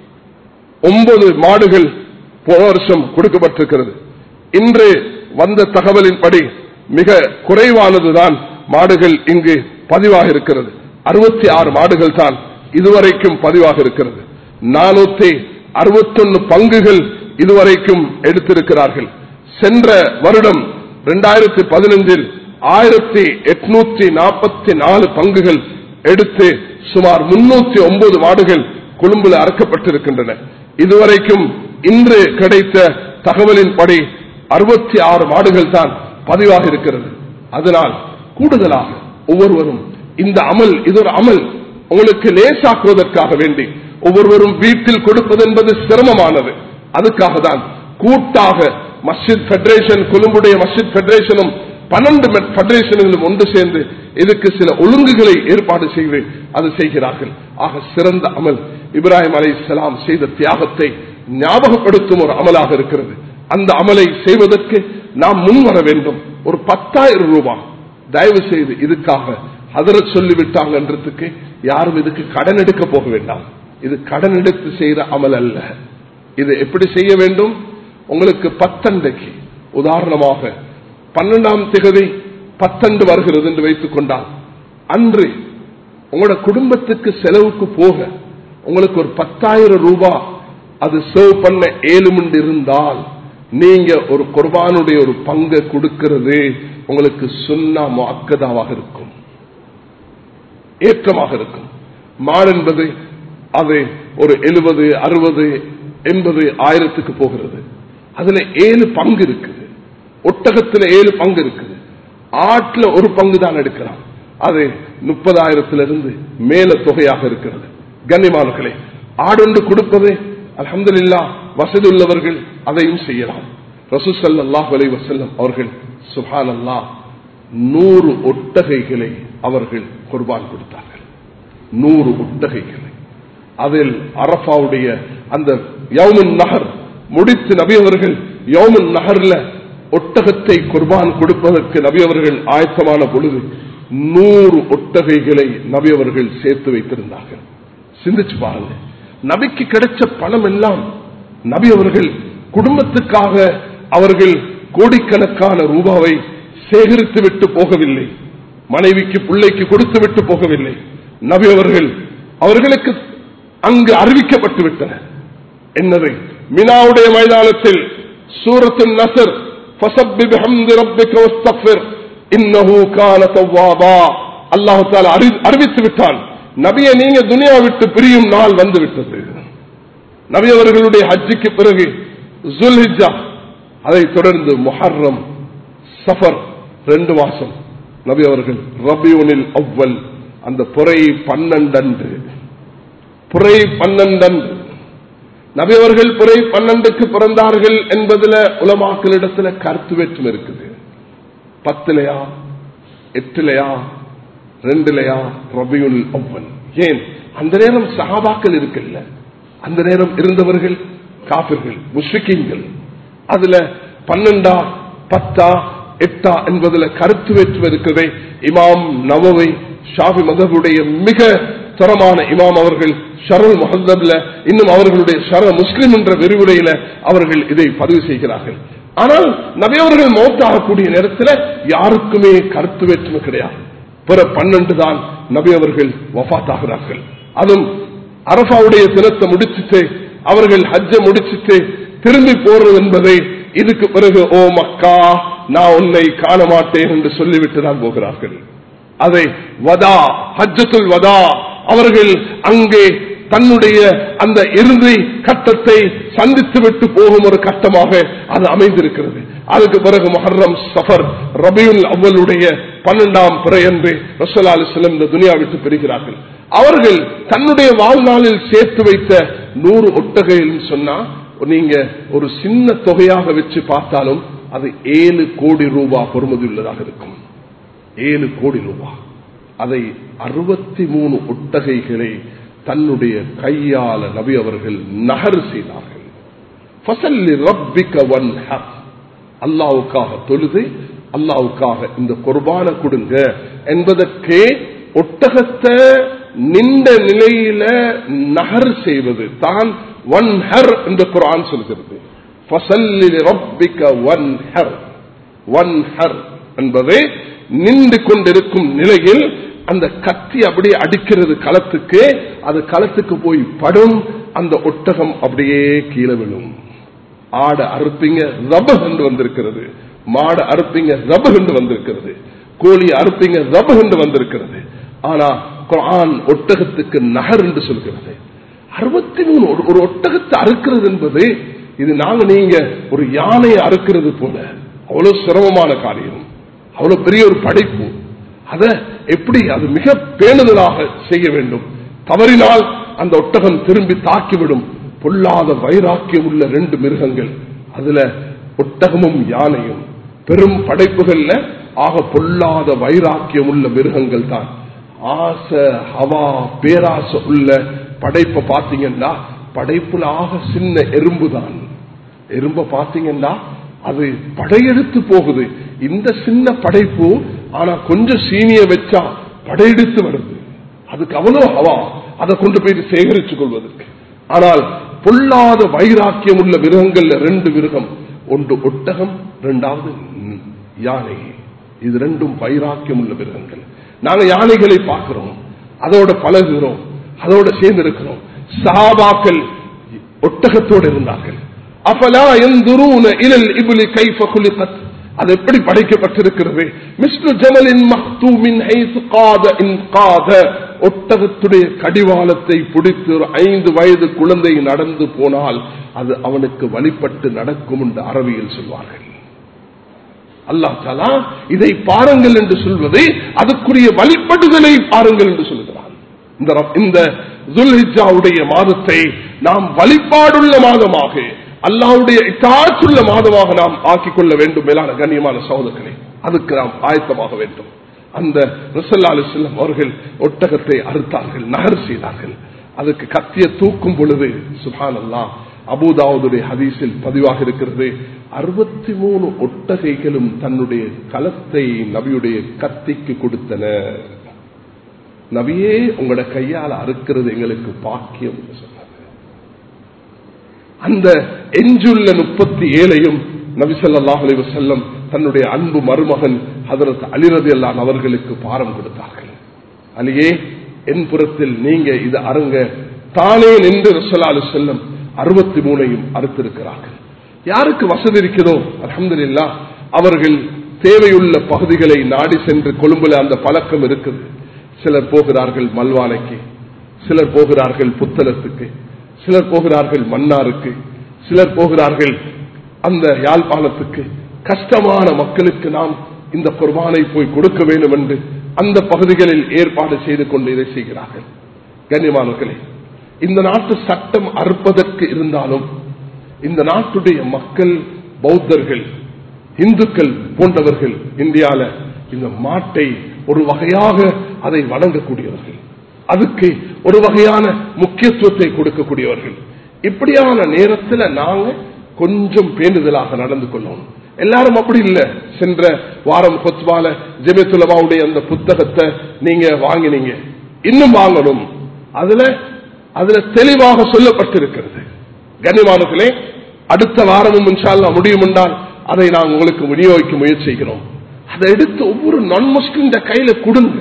ஒன்பது மாடுகள் போன வருஷம் கொடுக்கப்பட்டிருக்கிறது இன்று வந்த தகவலின்படி மிக குறைவானதுதான் மாடுகள் இங்கு பதிவாக இருக்கிறது அறுபத்தி ஆறு மாடுகள் தான் இதுவரைக்கும் பதிவாக இருக்கிறது நானூத்தி அறுபத்தொன்னு பங்குகள் இதுவரைக்கும் எடுத்திருக்கிறார்கள் சென்ற வருடம் இரண்டாயிரத்தி பதினஞ்சில் ஆயிரத்தி எட்நூத்தி நாற்பத்தி நாலு பங்குகள் எடுத்து சுமார் முன்னூத்தி ஒன்பது மாடுகள் கொழும்புல அறக்கப்பட்டிருக்கின்றன இதுவரைக்கும் இன்று கிடைத்த தகவலின்படி அறுபத்தி ஆறு மாடுகள் தான் பதிவாக இருக்கிறது அதனால் கூடுதலாக ஒவ்வொருவரும் இந்த அமல் இது ஒரு அமல் உங்களுக்கு லேசாக்குவதற்காக வேண்டி ஒவ்வொருவரும் வீட்டில் கொடுப்பது என்பது சிரமமானது அதுக்காக தான் கூட்டாக மஸ்ஜித் பெடரேஷன் கொழும்புடைய மஸ்ஜித் பெடரேஷனும் பன்னெண்டு பெடரேஷன்களும் ஒன்று சேர்ந்து இதுக்கு சில ஒழுங்குகளை ஏற்பாடு செய்து அது செய்கிறார்கள் ஆக சிறந்த அமல் இப்ராஹிம் அலை செய்த தியாகத்தை ஞாபகப்படுத்தும் ஒரு அமலாக இருக்கிறது அந்த அமலை செய்வதற்கு நாம் முன்வர வேண்டும் ஒரு பத்தாயிரம் ரூபாய் தயவு செய்து இதுக்காக ஹதரத் சொல்லிவிட்டாங்கன்றதுக்கு யாரும் இதுக்கு கடன் எடுக்க போக வேண்டாம் இது கடன் எடுத்து செய்யற அமல் அல்ல இது எப்படி செய்ய வேண்டும் உங்களுக்கு பத்தண்டைக்கு உதாரணமாக பன்னெண்டாம் திகதி பத்தண்டு வருகிறது என்று வைத்துக் கொண்டால் அன்று உங்களோட குடும்பத்துக்கு செலவுக்கு போக உங்களுக்கு ஒரு பத்தாயிரம் ரூபாய் அது சேவ் பண்ண ஏழுமண்டு இருந்தால் நீங்க ஒரு குர்பானுடைய ஒரு பங்கை கொடுக்கிறது உங்களுக்கு சுண்ணா அக்கதாவாக இருக்கும் ஏற்றமாக இருக்கும் மாடு என்பது அது ஒரு எழுபது அறுபது எண்பது ஆயிரத்துக்கு போகிறது அதுல ஏழு பங்கு இருக்குது ஒட்டகத்துல ஏழு பங்கு இருக்குது ஆட்டுல ஒரு பங்கு தான் எடுக்கலாம் அது முப்பதாயிரத்திலிருந்து மேல தொகையாக இருக்கிறது கண்ணியமானர்களே ஆடொன்று கொடுப்பது அலமதுல்லா வசதி உள்ளவர்கள் அதையும் செய்யலாம் ரசூசல்லாஹ் அலை வசல்லம் அவர்கள் சுஹான் அல்லா நூறு ஒட்டகைகளை அவர்கள் குர்பான் கொடுத்தார்கள் நூறு ஒட்டகைகளை அதில் அரபாவுடைய அந்த யவுமன் நகர் முடித்து நபி அவர்கள் யவுமன் நகர்ல ஒட்டகத்தை குர்பான் கொடுப்பதற்கு நபி அவர்கள் ஆயத்தமான பொழுது நூறு ஒட்டகைகளை நபி அவர்கள் சேர்த்து வைத்திருந்தார்கள் சிந்திச்சு பாருங்க நபிக்கு கிடைச்ச பணம் எல்லாம் நபி அவர்கள் குடும்பத்துக்காக அவர்கள் கோடிக்கணக்கான ரூபாவை சேகரித்து விட்டு போகவில்லை மனைவிக்கு பிள்ளைக்கு கொடுத்து விட்டு போகவில்லை நபி அவர்கள் அவர்களுக்கு அங்கு அறிவிக்கப்பட்டு விட்டன என்னது மினாவுடைய மைதானத்தில் சூரத்து நசர் فسبح بحمد ربك واستغفر انه كان توابا அல்லாஹ் தாலா அறிவித்து விட்டான் நபியை நீங்க துனியா விட்டு பிரியும் நாள் வந்து விட்டது நபி அவர்களுடைய ஹஜ்ஜுக்கு பிறகு ஜுல்ஹிஜா அதை தொடர்ந்து முஹர்ரம் சஃபர் ரெண்டு மாசம் நபி அவர்கள் ரபியூனில் அவ்வல் அந்த புறை பன்னெண்டன்று புறை பன்னெண்டன்று நபி அவர்கள் புறை பன்னெண்டுக்கு பிறந்தார்கள் என்பதுல உலமாக்களிடத்துல கருத்து வேற்றும் இருக்குது பத்துலையா எட்டுலையா ரெண்டுலையா ரபியுல் அவ்வல் ஏன் அந்த நேரம் சகாபாக்கள் இருக்குல்ல அந்த நேரம் இருந்தவர்கள் காபிர்கள் முஷ்ரிக்கீன்கள் அதுல பன்னெண்டா பத்தா எட்டா என்பதுல கருத்து வேற்று இருக்கிறதே இமாம் நவவை ஷாபி மதகுடைய மிக தரமான இமாம் அவர்கள் ஷருல் முகந்தப்ல இன்னும் அவர்களுடைய ஷர முஸ்லிம் என்ற விரிவுரையில அவர்கள் இதை பதிவு செய்கிறார்கள் ஆனால் நபியவர்கள் மௌத்தாகக்கூடிய நேரத்தில் யாருக்குமே கருத்து வேற்றுமை கிடையாது பிற பன்னெண்டு தான் நபி அவர்கள் வஃத்தாகிறார்கள் அதுவும் அரபாவுடைய தினத்தை முடிச்சுட்டு அவர்கள் ஹஜ்ஜ முடிச்சுட்டு திரும்பி போறது என்பதை இதுக்கு பிறகு ஓ மக்கா நான் உன்னை காண மாட்டேன் என்று சொல்லிவிட்டு தான் போகிறார்கள் அதை வதா ஹஜ்ஜத்துல் வதா அவர்கள் அங்கே தன்னுடைய அந்த இறுதி கட்டத்தை சந்தித்து விட்டு போகும் ஒரு கட்டமாக அது அமைந்திருக்கிறது அதுக்கு பிறகு மஹர்ரம் சஃபர் ரபியுல் அவ்வளுடைய பன்னெண்டாம் பிறை என்று ரசோலா அலிஸ்லம் இந்த துனியா விட்டு பெறுகிறார்கள் அவர்கள் தன்னுடைய வாழ்நாளில் சேர்த்து வைத்த நூறு ஒட்டகையில் சொன்னா நீங்க ஒரு சின்ன தொகையாக வச்சு பார்த்தாலும் அது ஏழு கோடி ரூபாய் பொறுமதியுள்ளதாக இருக்கும் ஏழு கோடி ரூபாய் அதை அறுபத்தி மூணு ஒட்டகைகளை தன்னுடைய கையால நபி அவர்கள் நகர் செய்தார்கள் அல்லாவுக்காக தொழுது அல்லாவுக்காக இந்த குர்பான கொடுங்க என்பதற்கே ஒட்டகத்தை நின்ற நிலையில நகர் செய்வது தான் ஒன் ஹர் என்று குரான் சொல்கிறது ஒன் ஹர் என்பதை நின்று கொண்டிருக்கும் நிலையில் அந்த கத்தி அப்படியே அடிக்கிறது களத்துக்கு அது களத்துக்கு போய் படும் அந்த ஒட்டகம் அப்படியே கீழே விழும் ஆட அறுப்பீங்க ரப என்று வந்திருக்கிறது மாட அறுப்பீங்க ரப என்று வந்திருக்கிறது கோழி அறுப்பீங்க ரப என்று வந்திருக்கிறது ஆனா குரான் ஒட்டகத்துக்கு நகர் என்று சொல்கிறது அறுபத்தி மூணு ஒரு ஒட்டகத்தை அறுக்கிறது என்பது இது நாங்க நீங்க ஒரு யானையை அறுக்கிறது போல அவ்வளவு சிரமமான காரியம் அவ்வளவு பெரிய ஒரு படைப்பு அத எப்படி அது மிக பேணுதலாக செய்ய வேண்டும் தவறினால் அந்த ஒட்டகம் திரும்பி தாக்கிவிடும் பொல்லாத வைராக்கியம் உள்ள ரெண்டு மிருகங்கள் அதுல ஒட்டகமும் யானையும் பெரும் படைப்புகள்ல ஆக பொல்லாத வைராக்கியம் உள்ள மிருகங்கள் தான் ஆசை ஹவா பேராசை உள்ள படைப்பை பார்த்தீங்கன்னா படைப்புல ஆக சின்ன எறும்பு தான் எறும்ப பார்த்தீங்கன்னா அது படையெடுத்து போகுது இந்த சின்ன படைப்பு ஆனா கொஞ்சம் சீனிய வச்சா படையெடுத்து வருது அதுக்கு அவ்வளவு ஹவா அதை கொண்டு போய் சேகரித்துக் கொள்வதற்கு ஆனால் பொல்லாத வைராக்கியம் உள்ள மிருகங்கள்ல ரெண்டு மிருகம் ஒன்று ஒட்டகம் இரண்டாவது யானை இது ரெண்டும் வைராக்கியம் உள்ள மிருகங்கள் நாங்க யானைகளை பார்க்கிறோம் அதோட பழகுகிறோம் அதோட சேர்ந்து இருக்கிறோம் சஹாபாக்கள் ஒட்டகத்தோடு இருந்தார்கள் அபலா எந்துருன இலல் இபுலி கைஃப குலிகத் அது எப்படி படைக்கப்பட்டிருக்கிறது மிஸ்ரு ஜமலின் மஹ்தூமின் ஹைஸ் காத இன் காத ஒட்டகத்துடைய கடிவாளத்தை பிடித்து ஒரு ஐந்து வயது குழந்தை நடந்து போனால் அது அவனுக்கு வழிபட்டு நடக்கும் என்று அரபியில் சொல்வார்கள் அல்லா தாலா இதை பாருங்கள் என்று சொல்வதை அதுக்குரிய வழிபடுதலை பாருங்கள் என்று சொல்கிறான் இந்த இந்த துல்ஹிஜாவுடைய மாதத்தை நாம் வழிபாடுள்ள மாதமாக அல்லாவுடைய இட்டாச்சுள்ள மாதமாக நாம் ஆக்கிக் கொள்ள வேண்டும் மேலான கண்ணியமான சகோதரர்களே அதுக்கு நாம் ஆயத்தமாக வேண்டும் அந்த ரசல்லா அலி செல்லம் அவர்கள் ஒட்டகத்தை அறுத்தார்கள் நகர் செய்தார்கள் அதுக்கு கத்திய தூக்கும் பொழுது சுபான் அல்லா அபுதாவுடைய ஹதீஸில் பதிவாக இருக்கிறது அறுபத்தி மூணு ஒட்டகைகளும் தன்னுடைய களத்தை நபியுடைய கத்திக்கு கொடுத்தன நபியே உங்களோட கையால் அறுக்கிறது எங்களுக்கு பாக்கியம் என்று சொன்னார் அந்த எஞ்சுள்ள முப்பத்தி ஏழையும் நபிசல்லாஹ் அலி வசல்லம் தன்னுடைய அன்பு மருமகன் ஹதரத் அலிரதி அல்லான் அவர்களுக்கு பாரம் கொடுத்தார்கள் அலியே என் புறத்தில் நீங்க இது அருங்க தானே நின்று ரசலாலு செல்லும் அறுபத்தி மூணையும் அறுத்திருக்கிறார்கள் யாருக்கு வசதி இருக்கிறதோ அலமதுல்லா அவர்கள் தேவையுள்ள பகுதிகளை நாடி சென்று கொழும்புல அந்த பழக்கம் இருக்குது சிலர் போகிறார்கள் மல்வானைக்கு சிலர் போகிறார்கள் புத்தளத்துக்கு சிலர் போகிறார்கள் மன்னாருக்கு சிலர் போகிறார்கள் அந்த யாழ்ப்பாணத்துக்கு கஷ்டமான மக்களுக்கு நாம் இந்த குர்பானை போய் கொடுக்க வேண்டும் என்று அந்த பகுதிகளில் ஏற்பாடு செய்து கொண்டு இதை செய்கிறார்கள் கண்ணியமானவர்களே இந்த நாட்டு சட்டம் அறுப்பதற்கு இருந்தாலும் இந்த நாட்டுடைய மக்கள் பௌத்தர்கள் இந்துக்கள் போன்றவர்கள் இந்தியால இந்த மாட்டை ஒரு வகையாக அதை வணங்கக்கூடியவர்கள் அதுக்கு ஒரு வகையான முக்கியத்துவத்தை கொடுக்கக்கூடியவர்கள் இப்படியான நேரத்தில் நாங்க கொஞ்சம் பேண்டுதலாக நடந்து கொள்ளணும் எல்லாரும் அப்படி இல்ல சென்ற வாரம் கொத்வால ஜெமித்துலமாவுடைய அந்த புத்தகத்தை நீங்க வாங்கினீங்க இன்னும் வாங்கணும் அதுல அதுல தெளிவாக சொல்லப்பட்டிருக்கிறது கண்ணியமானங்களே அடுத்த வாரமும் இன்ஷால்லா முடியும் என்றால் அதை நான் உங்களுக்கு விநியோகிக்க முயற்சி செய்கிறோம் அதை எடுத்து ஒவ்வொரு நான் முஸ்லிம் கையில கொடுங்க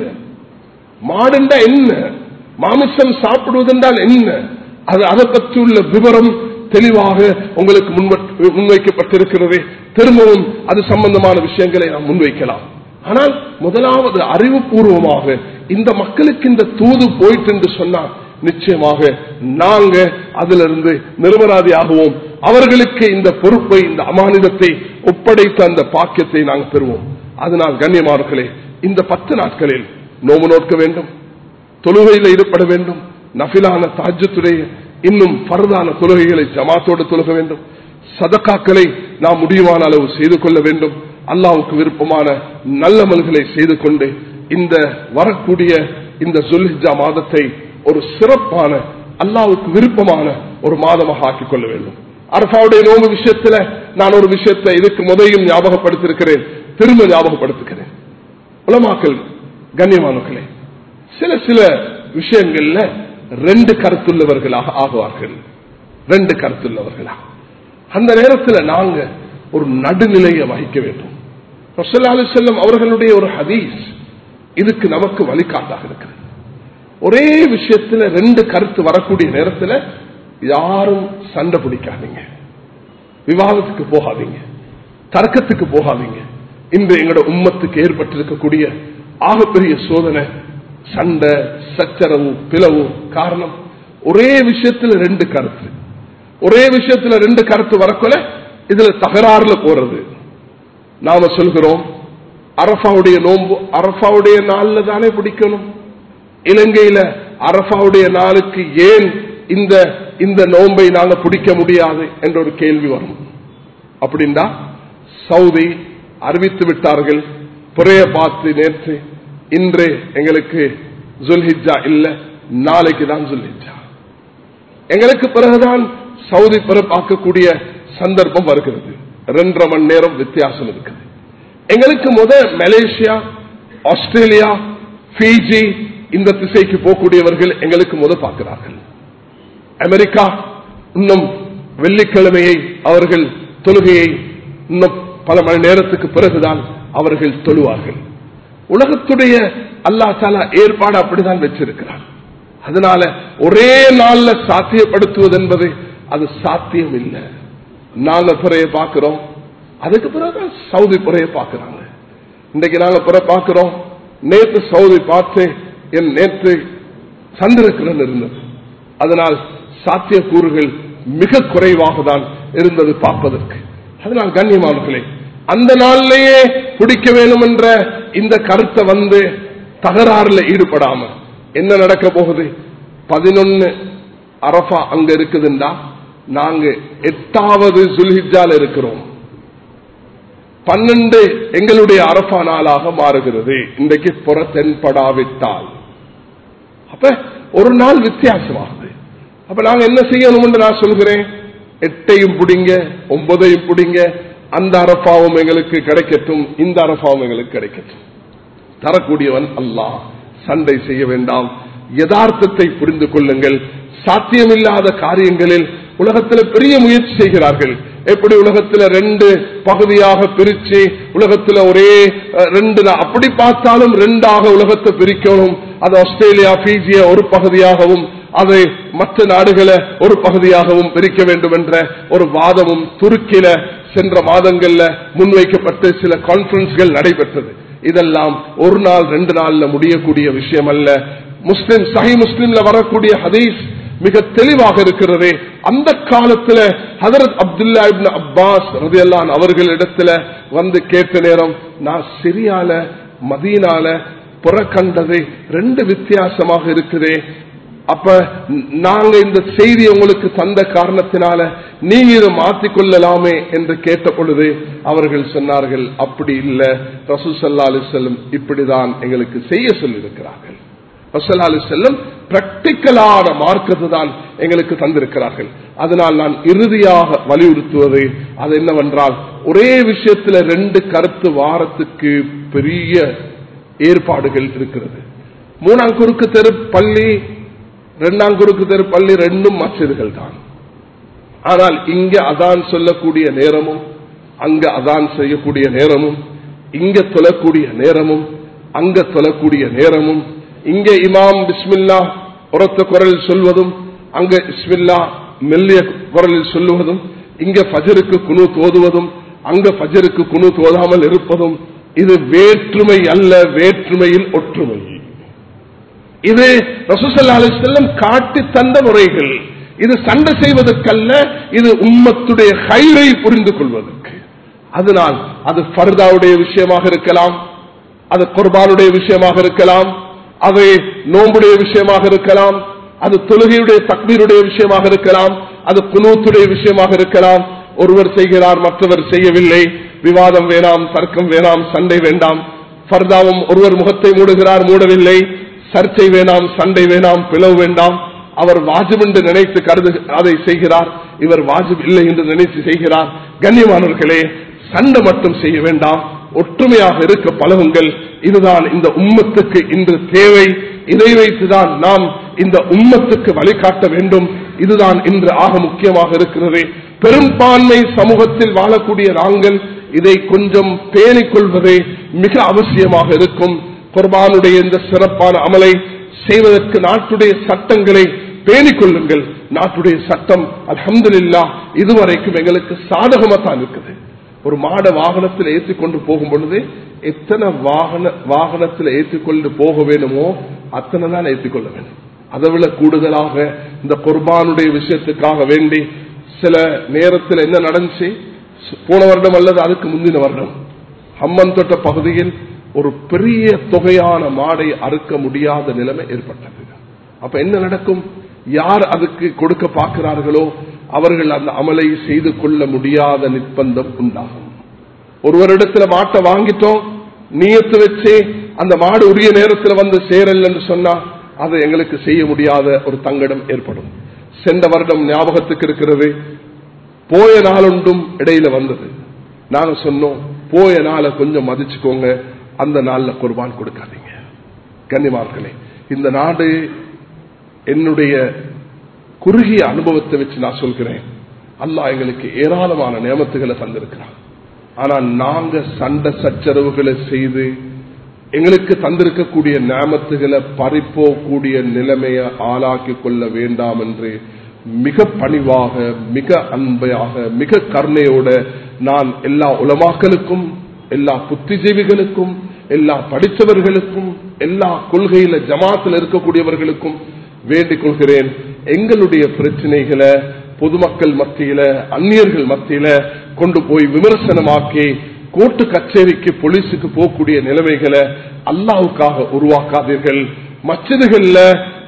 மாடுண்டா என்ன மாமிசம் சாப்பிடுவதென்றால் என்ன அது அதை பற்றி உள்ள விவரம் தெளிவாக உங்களுக்கு முன்வைக்கப்பட்டிருக்கிறது திரும்பவும் அது சம்பந்தமான விஷயங்களை நாம் முன்வைக்கலாம் ஆனால் முதலாவது அறிவுபூர்வமாக இந்த மக்களுக்கு இந்த தூது போயிட்டு என்று சொன்னால் நிச்சயமாக நாங்க அதிலிருந்து நிர்மராதியாகுவோம் அவர்களுக்கு இந்த பொறுப்பை இந்த அமானிதத்தை ஒப்படைத்த அந்த பாக்கியத்தை நாங்கள் பெறுவோம் அதனால் கண்ணியமானர்களே இந்த பத்து நாட்களில் நோம்பு நோக்க வேண்டும் தொழுகையில் ஈடுபட வேண்டும் நபிலான தாஜத்துடைய இன்னும் பரதான தொழுகைகளை ஜமாத்தோடு தொழுக வேண்டும் சதக்காக்களை நாம் முடிவான அளவு செய்து கொள்ள வேண்டும் அல்லாவுக்கு விருப்பமான நல்லமல்களை செய்து கொண்டு இந்த வரக்கூடிய இந்த சுல்ஹிஜா மாதத்தை ஒரு சிறப்பான அல்லாவுக்கு விருப்பமான ஒரு மாதமாக ஆக்கிக் கொள்ள வேண்டும் அரசாவுடைய நோம்பு விஷயத்துல நான் ஒரு விஷயத்தை இதுக்கு முதலையும் ஞாபகப்படுத்திருக்கிறேன் திரும்ப ஞாபகப்படுத்துகிறேன் உலமாக்கல் கண்ணியமானவர்களே சில சில விஷயங்கள்ல ரெண்டு கருத்துள்ளவர்களாக ஆகுவார்கள் ரெண்டு கருத்துள்ளவர்களாக அந்த நேரத்தில் நாங்க ஒரு நடுநிலையை வகிக்க வேண்டும் ரசல்லாலு செல்லம் அவர்களுடைய ஒரு ஹதீஸ் இதுக்கு நமக்கு வழிகாட்டாக இருக்கிறது ஒரே விஷயத்துல ரெண்டு கருத்து வரக்கூடிய நேரத்தில் யாரும் சண்டை பிடிக்காதீங்க விவாதத்துக்கு போகாதீங்க தர்க்கத்துக்கு போகாதீங்க இன்று எங்களோட உம்மத்துக்கு ஏற்பட்டிருக்கக்கூடிய ஆகப்பெரிய சோதனை சண்டை சச்சரவு பிளவு காரணம் ஒரே விஷயத்துல ரெண்டு கருத்து ஒரே விஷயத்துல ரெண்டு கருத்து வரக்கொல இதுல தகராறுல போறது நாம சொல்கிறோம் அரபாவுடைய நோன்பு அரபாவுடைய நாள்ல தானே பிடிக்கணும் இலங்கையில அரபாவுடைய நாளுக்கு ஏன் இந்த இந்த நோன்பை நாங்க பிடிக்க முடியாது என்ற ஒரு கேள்வி வரும் அப்படின்னா சவுதி அறிவித்து விட்டார்கள் புறைய பார்த்து நேற்று இன்று எங்களுக்கு ஜுல்ஹிஜா இல்ல நாளைக்கு தான் ஜுல்ஹிஜா எங்களுக்கு பிறகுதான் சவுதி பிறப்பாக்கக்கூடிய சந்தர்ப்பம் வருகிறது ரெண்டரை மணி நேரம் வித்தியாசம் இருக்குது எங்களுக்கு முத மலேசியா ஆஸ்திரேலியா பிஜி இந்த திசைக்கு போகக்கூடியவர்கள் எங்களுக்கு முத பார்க்கிறார்கள் அமெரிக்கா இன்னும் வெள்ளிக்கிழமையை அவர்கள் தொழுகையை இன்னும் பல மணி நேரத்துக்கு பிறகுதான் அவர்கள் தொழுவார்கள் உலகத்துடைய அல்லா தாலா ஏற்பாடு அப்படிதான் வச்சிருக்கிறார் அதனால ஒரே நாள்ல சாத்தியப்படுத்துவது என்பது அது சாத்தியம் இல்லை நாங்க பிறைய பார்க்கிறோம் அதுக்கு பிறகு சவுதி புறைய பார்க்கிறாங்க இன்றைக்கு நாங்க புற பார்க்கிறோம் நேற்று சவுதி பார்த்து என் நேற்று சந்திரக்கிரன் இருந்தது அதனால் சாத்தியக்கூறுகள் மிக குறைவாக தான் இருந்தது பார்ப்பதற்கு அதனால் கண்ணியமானர்களே அந்த நாளிலேயே பிடிக்க வேண்டும் என்ற இந்த கருத்தை வந்து தகராறுல ஈடுபடாம என்ன நடக்க போகுது பதினொன்னு அரபா அங்க இருக்குதுண்டா நாங்க எட்டாவது சுல்ஹிஜால இருக்கிறோம் பன்னெண்டு எங்களுடைய அரபா நாளாக மாறுகிறது இன்றைக்கு புற தென்படாவிட்டால் அப்ப ஒரு நாள் வித்தியாசமாகுது அப்ப நாங்க என்ன செய்யணும் நான் சொல்கிறேன் எட்டையும் பிடிங்க ஒன்பதையும் பிடிங்க அந்த அரப்பாவும் எங்களுக்கு கிடைக்கட்டும் இந்த அரப்பாவும் எங்களுக்கு கிடைக்கட்டும் தரக்கூடியவன் அல்லாஹ் சண்டை செய்ய வேண்டாம் யதார்த்தத்தை புரிந்து கொள்ளுங்கள் சாத்தியமில்லாத காரியங்களில் உலகத்தில் பெரிய முயற்சி செய்கிறார்கள் எப்படி உலகத்துல ரெண்டு பகுதியாக பிரிச்சு உலகத்துல ஒரே அஹ், ரெண்டு நா- அப்படி பார்த்தாலும் ரெண்டாக உலகத்தை பிரிக்கணும் அது ஆஸ்திரேலியா பிஜிய ஒரு பகுதியாகவும் அதை மற்ற நாடுகளை ஒரு பகுதியாகவும் பிரிக்க வேண்டும் என்ற ஒரு வாதமும் துருக்கில சென்ற மாதங்கள்ல முன்வைக்கப்பட்டு சில கான்பரன்ஸ்கள் நடைபெற்றது இதெல்லாம் ஒரு நாள் ரெண்டு நாள்ல முடியக்கூடிய விஷயம் அல்ல முஸ்லிம் சஹி முஸ்லிம்ல வரக்கூடிய ஹதீஸ் மிக தெளிவாக இருக்கிறது அந்த காலத்துல ஹதரத் அப்துல்லா இப்னு அப்பாஸ் ரதியல்லான் அவர்களிடத்துல வந்து கேட்ட நேரம் நான் சிரியால மதீனால புறக்கண்டது ரெண்டு வித்தியாசமாக இருக்குதே அப்ப நாங்க இந்த செய்தி உங்களுக்கு தந்த காரணத்தினால நீங்க இதை மாற்றிக்கொள்ளலாமே என்று கேட்ட பொழுது அவர்கள் சொன்னார்கள் அப்படி இல்ல ரசூசல்லா அலிசல்லம் இப்படிதான் எங்களுக்கு செய்ய சொல்லியிருக்கிறார்கள் ரசூல்லா அலிசல்லம் பிராக்டிக்கலான மார்க்கத்தை தான் எங்களுக்கு தந்திருக்கிறார்கள் அதனால் நான் இறுதியாக வலியுறுத்துவது அது என்னவென்றால் ஒரே விஷயத்துல ரெண்டு கருத்து வாரத்துக்கு பெரிய ஏற்பாடுகள் இருக்கிறது மூணாம் குறுக்கு தெரு பள்ளி இரண்டாம் குறுக்கு தெரு பள்ளி ரெண்டும் மசிதுகள் தான் ஆனால் இங்க அதான் சொல்லக்கூடிய நேரமும் அங்க அதான் செய்யக்கூடிய நேரமும் இங்க தொழக்கூடிய நேரமும் அங்க தொழக்கூடிய நேரமும் இங்க இமாம் பிஸ்மில்லா உரத்த குரலில் சொல்வதும் அங்க இஸ்மில்லா மெல்லிய குரலில் சொல்லுவதும் இங்க ஃபஜருக்கு குனு தோதுவதும் அங்க ஃபஜருக்கு குனு தோதாமல் இருப்பதும் இது வேற்றுமை அல்ல வேற்றுமையில் ஒற்றுமை இது ரசூசல்லா அலிஸ்லம் காட்டி தந்த முறைகள் இது சண்டை செய்வதற்கல்ல இது உம்மத்துடைய கயிறை புரிந்து கொள்வதற்கு அதனால் அது ஃபர்தாவுடைய விஷயமாக இருக்கலாம் அது குர்பானுடைய விஷயமாக இருக்கலாம் அது நோம்புடைய விஷயமாக இருக்கலாம் அது தொழுகையுடைய தக்மீருடைய விஷயமாக இருக்கலாம் அது குனூத்துடைய விஷயமாக இருக்கலாம் ஒருவர் செய்கிறார் மற்றவர் செய்யவில்லை விவாதம் வேணாம் தர்க்கம் வேணாம் சண்டை வேண்டாம் ஃபர்தாவும் ஒருவர் முகத்தை மூடுகிறார் மூடவில்லை சர்ச்சை வேணாம் சண்டை வேணாம் பிளவு வேண்டாம் அவர் வாஜிப் என்று நினைத்து கருது அதை செய்கிறார் இவர் வாஜிப் இல்லை என்று நினைத்து செய்கிறார் கண்ணியமானவர்களே சண்டை மட்டும் செய்ய வேண்டாம் ஒற்றுமையாக இருக்க பழகுங்கள் இதுதான் இந்த உம்மத்துக்கு இன்று தேவை இதை வைத்துதான் நாம் இந்த உம்மத்துக்கு வழிகாட்ட வேண்டும் இதுதான் இன்று ஆக முக்கியமாக இருக்கிறது பெரும்பான்மை சமூகத்தில் வாழக்கூடிய நாங்கள் இதை கொஞ்சம் பேணிக் கொள்வது மிக அவசியமாக இருக்கும் குர்பானுடைய இந்த சிறப்பான அமலை செய்வதற்கு நாட்டுடைய சட்டங்களை பேணிக் கொள்ளுங்கள் நாட்டுடைய சட்டம் அல்ஹம்துலில்லா இதுவரைக்கும் எங்களுக்கு சாதகமா தான் இருக்குது ஒரு மாட வாகனத்தில் ஏற்றிக்கொண்டு போகும் பொழுது எத்தனை வாகன வாகனத்தில் ஏற்றிக்கொண்டு போக வேணுமோ அத்தனை தான் ஏற்றிக்கொள்ள வேண்டும் அதை விட கூடுதலாக இந்த குர்பானுடைய விஷயத்துக்காக வேண்டி சில நேரத்தில் என்ன நடந்துச்சு போன வருடம் அல்லது அதுக்கு முந்தின வருடம் ஹம்மன் தொட்ட பகுதியில் ஒரு பெரிய தொகையான மாடை அறுக்க முடியாத நிலைமை ஏற்பட்டது அப்ப என்ன நடக்கும் யார் அதுக்கு கொடுக்க பார்க்கிறார்களோ அவர்கள் அந்த அமலை செய்து கொள்ள முடியாத நிர்பந்தம் உண்டாகும் ஒருவரிடத்துல மாட்டை வாங்கிட்டோம் நீயத்து வச்சு அந்த மாடு உரிய நேரத்தில் வந்து சேரல் என்று சொன்னா அது எங்களுக்கு செய்ய முடியாத ஒரு தங்கடம் ஏற்படும் சென்ற வருடம் ஞாபகத்துக்கு இருக்கிறது போய நாளொன்றும் இடையில வந்தது நாங்க சொன்னோம் போய நாளை கொஞ்சம் மதிச்சுக்கோங்க அந்த நாள்ல குர்பான் கொடுக்காதீங்க கன்னிமார்களே இந்த நாடு என்னுடைய குறுகிய அனுபவத்தை வச்சு நான் சொல்கிறேன் அல்லாஹ் எங்களுக்கு ஏராளமான நியமத்துகளை தந்திருக்கிறான் ஆனா நாங்க சண்டை சச்சரவுகளை செய்து எங்களுக்கு தந்திருக்கக்கூடிய நியமத்துகளை பறிப்போக்கூடிய நிலைமையை ஆளாக்கி கொள்ள வேண்டாம் என்று மிக பணிவாக மிக அன்பையாக மிக கருணையோட நான் எல்லா உலமாக்களுக்கும் எல்லா புத்திஜீவிகளுக்கும் எல்லா படித்தவர்களுக்கும் எல்லா கொள்கையில ஜமாத்தில் இருக்கக்கூடியவர்களுக்கும் வேண்டிக் கொள்கிறேன் எங்களுடைய பிரச்சனைகளை பொதுமக்கள் மத்தியில அந்நியர்கள் மத்தியில கொண்டு போய் விமர்சனமாக்கி கோர்ட்டு கச்சேரிக்கு போலீஸுக்கு போகக்கூடிய நிலைமைகளை அல்லாவுக்காக உருவாக்காதீர்கள் மச்சதுகள்ல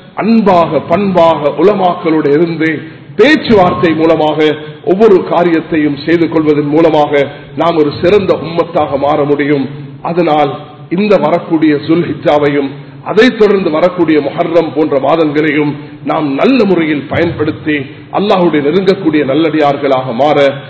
அன்பாக பண்பாக உலமாக்களோட இருந்து பேச்சுவார்த்தை மூலமாக ஒவ்வொரு காரியத்தையும் செய்து கொள்வதன் மூலமாக நாம் ஒரு சிறந்த உம்மத்தாக மாற முடியும் அதனால் இந்த வரக்கூடிய சுல்ஹிஜாவையும் அதைத் தொடர்ந்து வரக்கூடிய முஹர்ரம் போன்ற மாதங்களையும் நாம் நல்ல முறையில் பயன்படுத்தி அல்லாஹுடைய நெருங்கக்கூடிய நல்லடியார்களாக மாற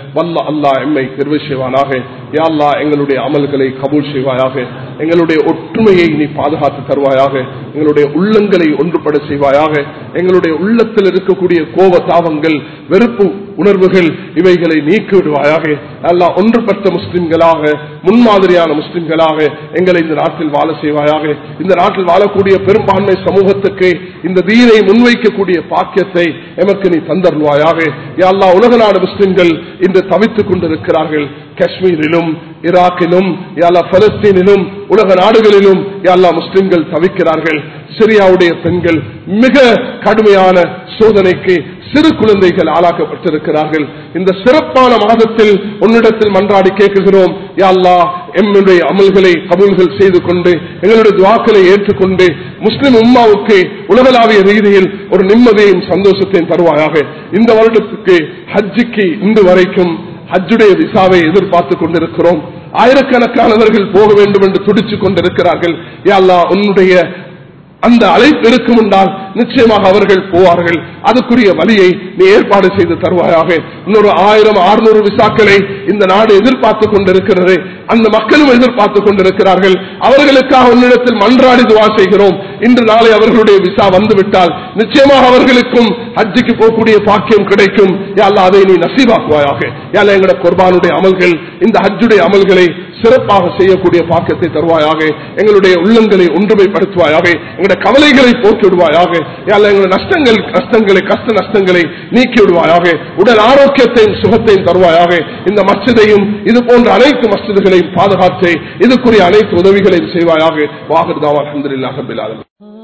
வல்ல அல்லாஹ் எம்மை கிருவை செய்வானாக யா அல்லாஹ் எங்களுடைய அமல்களை கபூல் செய்வாயாக எங்களுடைய ஒற்றுமையை நீ பாதுகாத்து தருவாயாக எங்களுடைய உள்ளங்களை ஒன்றுபட செய்வாயாக எங்களுடைய உள்ளத்தில் இருக்கக்கூடிய கோப தாபங்கள் வெறுப்பு உணர்வுகள் இவைகளை நீக்கி விடுவாயாக அல்லாஹ் ஒன்றுபட்ட முஸ்லிம்களாக முன்மாதிரியான முஸ்லிம்களாக எங்களை இந்த நாட்டில் வாழ செய்வாயாக இந்த நாட்டில் வாழக்கூடிய பெரும்பான்மை சமூகத்துக்கு இந்த தீனை முன்வைக்கக்கூடிய பாக்கியத்தை எமக்கு நீ தந்தருவாயாக எல்லா உலக நாடு முஸ்லிம்கள் இன்று தவித்துக் கொண்டிருக்கிறார்கள் காஷ்மீரிலும் ஈராக்கிலும் யாலா பலஸ்தீனிலும் உலக நாடுகளிலும் யாலா முஸ்லிம்கள் தவிக்கிறார்கள் சிரியாவுடைய பெண்கள் மிக கடுமையான சோதனைக்கு சிறு குழந்தைகள் ஆளாக்கப்பட்டிருக்கிறார்கள் இந்த சிறப்பான மாதத்தில் உன்னிடத்தில் மன்றாடி கேட்குகிறோம் யாழ்லா எம்முடைய அமல்களை கபூல்கள் செய்து கொண்டு எங்களுடைய துவாக்களை ஏற்றுக்கொண்டு முஸ்லிம் உம்மாவுக்கு உலகளாவிய ரீதியில் ஒரு நிம்மதியும் சந்தோஷத்தையும் தருவாயாக இந்த வருடத்துக்கு ஹஜ்ஜிக்கு இன்று வரைக்கும் ஹஜ்ஜுடைய விசாவை எதிர்பார்த்து கொண்டிருக்கிறோம் ஆயிரக்கணக்கானவர்கள் போக வேண்டும் என்று துடிச்சுக் கொண்டிருக்கிறார்கள் யாழ்லா உன்னுடைய அந்த அழைப்பு இருக்கும் என்றால் நிச்சயமாக அவர்கள் போவார்கள் அதுக்குரிய வழியை நீ ஏற்பாடு செய்து தருவாயாக இன்னொரு ஆயிரம் அறுநூறு விசாக்களை இந்த நாடு எதிர்பார்த்து கொண்டிருக்கிறது அந்த மக்களும் எதிர்பார்த்து கொண்டிருக்கிறார்கள் அவர்களுக்காக உன்னிடத்தில் மன்றாடி துவா செய்கிறோம் இன்று நாளை அவர்களுடைய விசா வந்துவிட்டால் நிச்சயமாக அவர்களுக்கும் ஹஜ்ஜிக்கு போகக்கூடிய பாக்கியம் கிடைக்கும் யாழ்லா அதை நீ நசீவாக்குவாயாக யாழ்லா எங்களோட குர்பானுடைய அமல்கள் இந்த ஹஜ்ஜுடைய அமல்களை சிறப்பாக செய்யக்கூடிய பாக்கியத்தை தருவாயாக எங்களுடைய உள்ளங்களை ஒன்றுமைப்படுத்துவாயாக எங்களுடைய கவலைகளை போக்கி விடுவாயாக யாழ்லா எங்களுடைய நஷ்டங்கள் நஷ்டங்களை கஷ்ட நஷ்டங்களை நீக்கி விடுவாயாக உடல் ஆரோக்கியத்தையும் சுகத்தையும் தருவாயாக இந்த மஸ்ஜிதையும் இது போன்ற அனைத்து மஸ்ஜிதுகளையும் பாதுகாத்து இதுக்குரிய அனைத்து உதவிகளையும் செய்வாயாக வாகர்தாவா அஹமதுல்லாஹ் பிலாதல்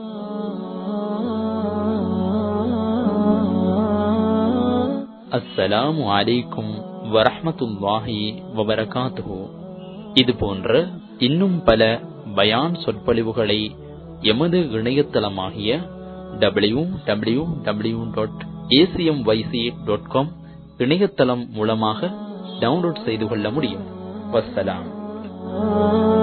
அஸ்ஸலாமு அலைக்கும் வரஹ்மத்துல்லாஹி வபரகாத்துஹு இது போன்ற இன்னும் பல பயான் சொற்பொழிவுகளை எமது இணையதளமாகிய W W W dot ACM YC dot com இணையதளம் மூலமாக டவுன்லோட் செய்து கொள்ள முடியும் வஸ்ஸலாம்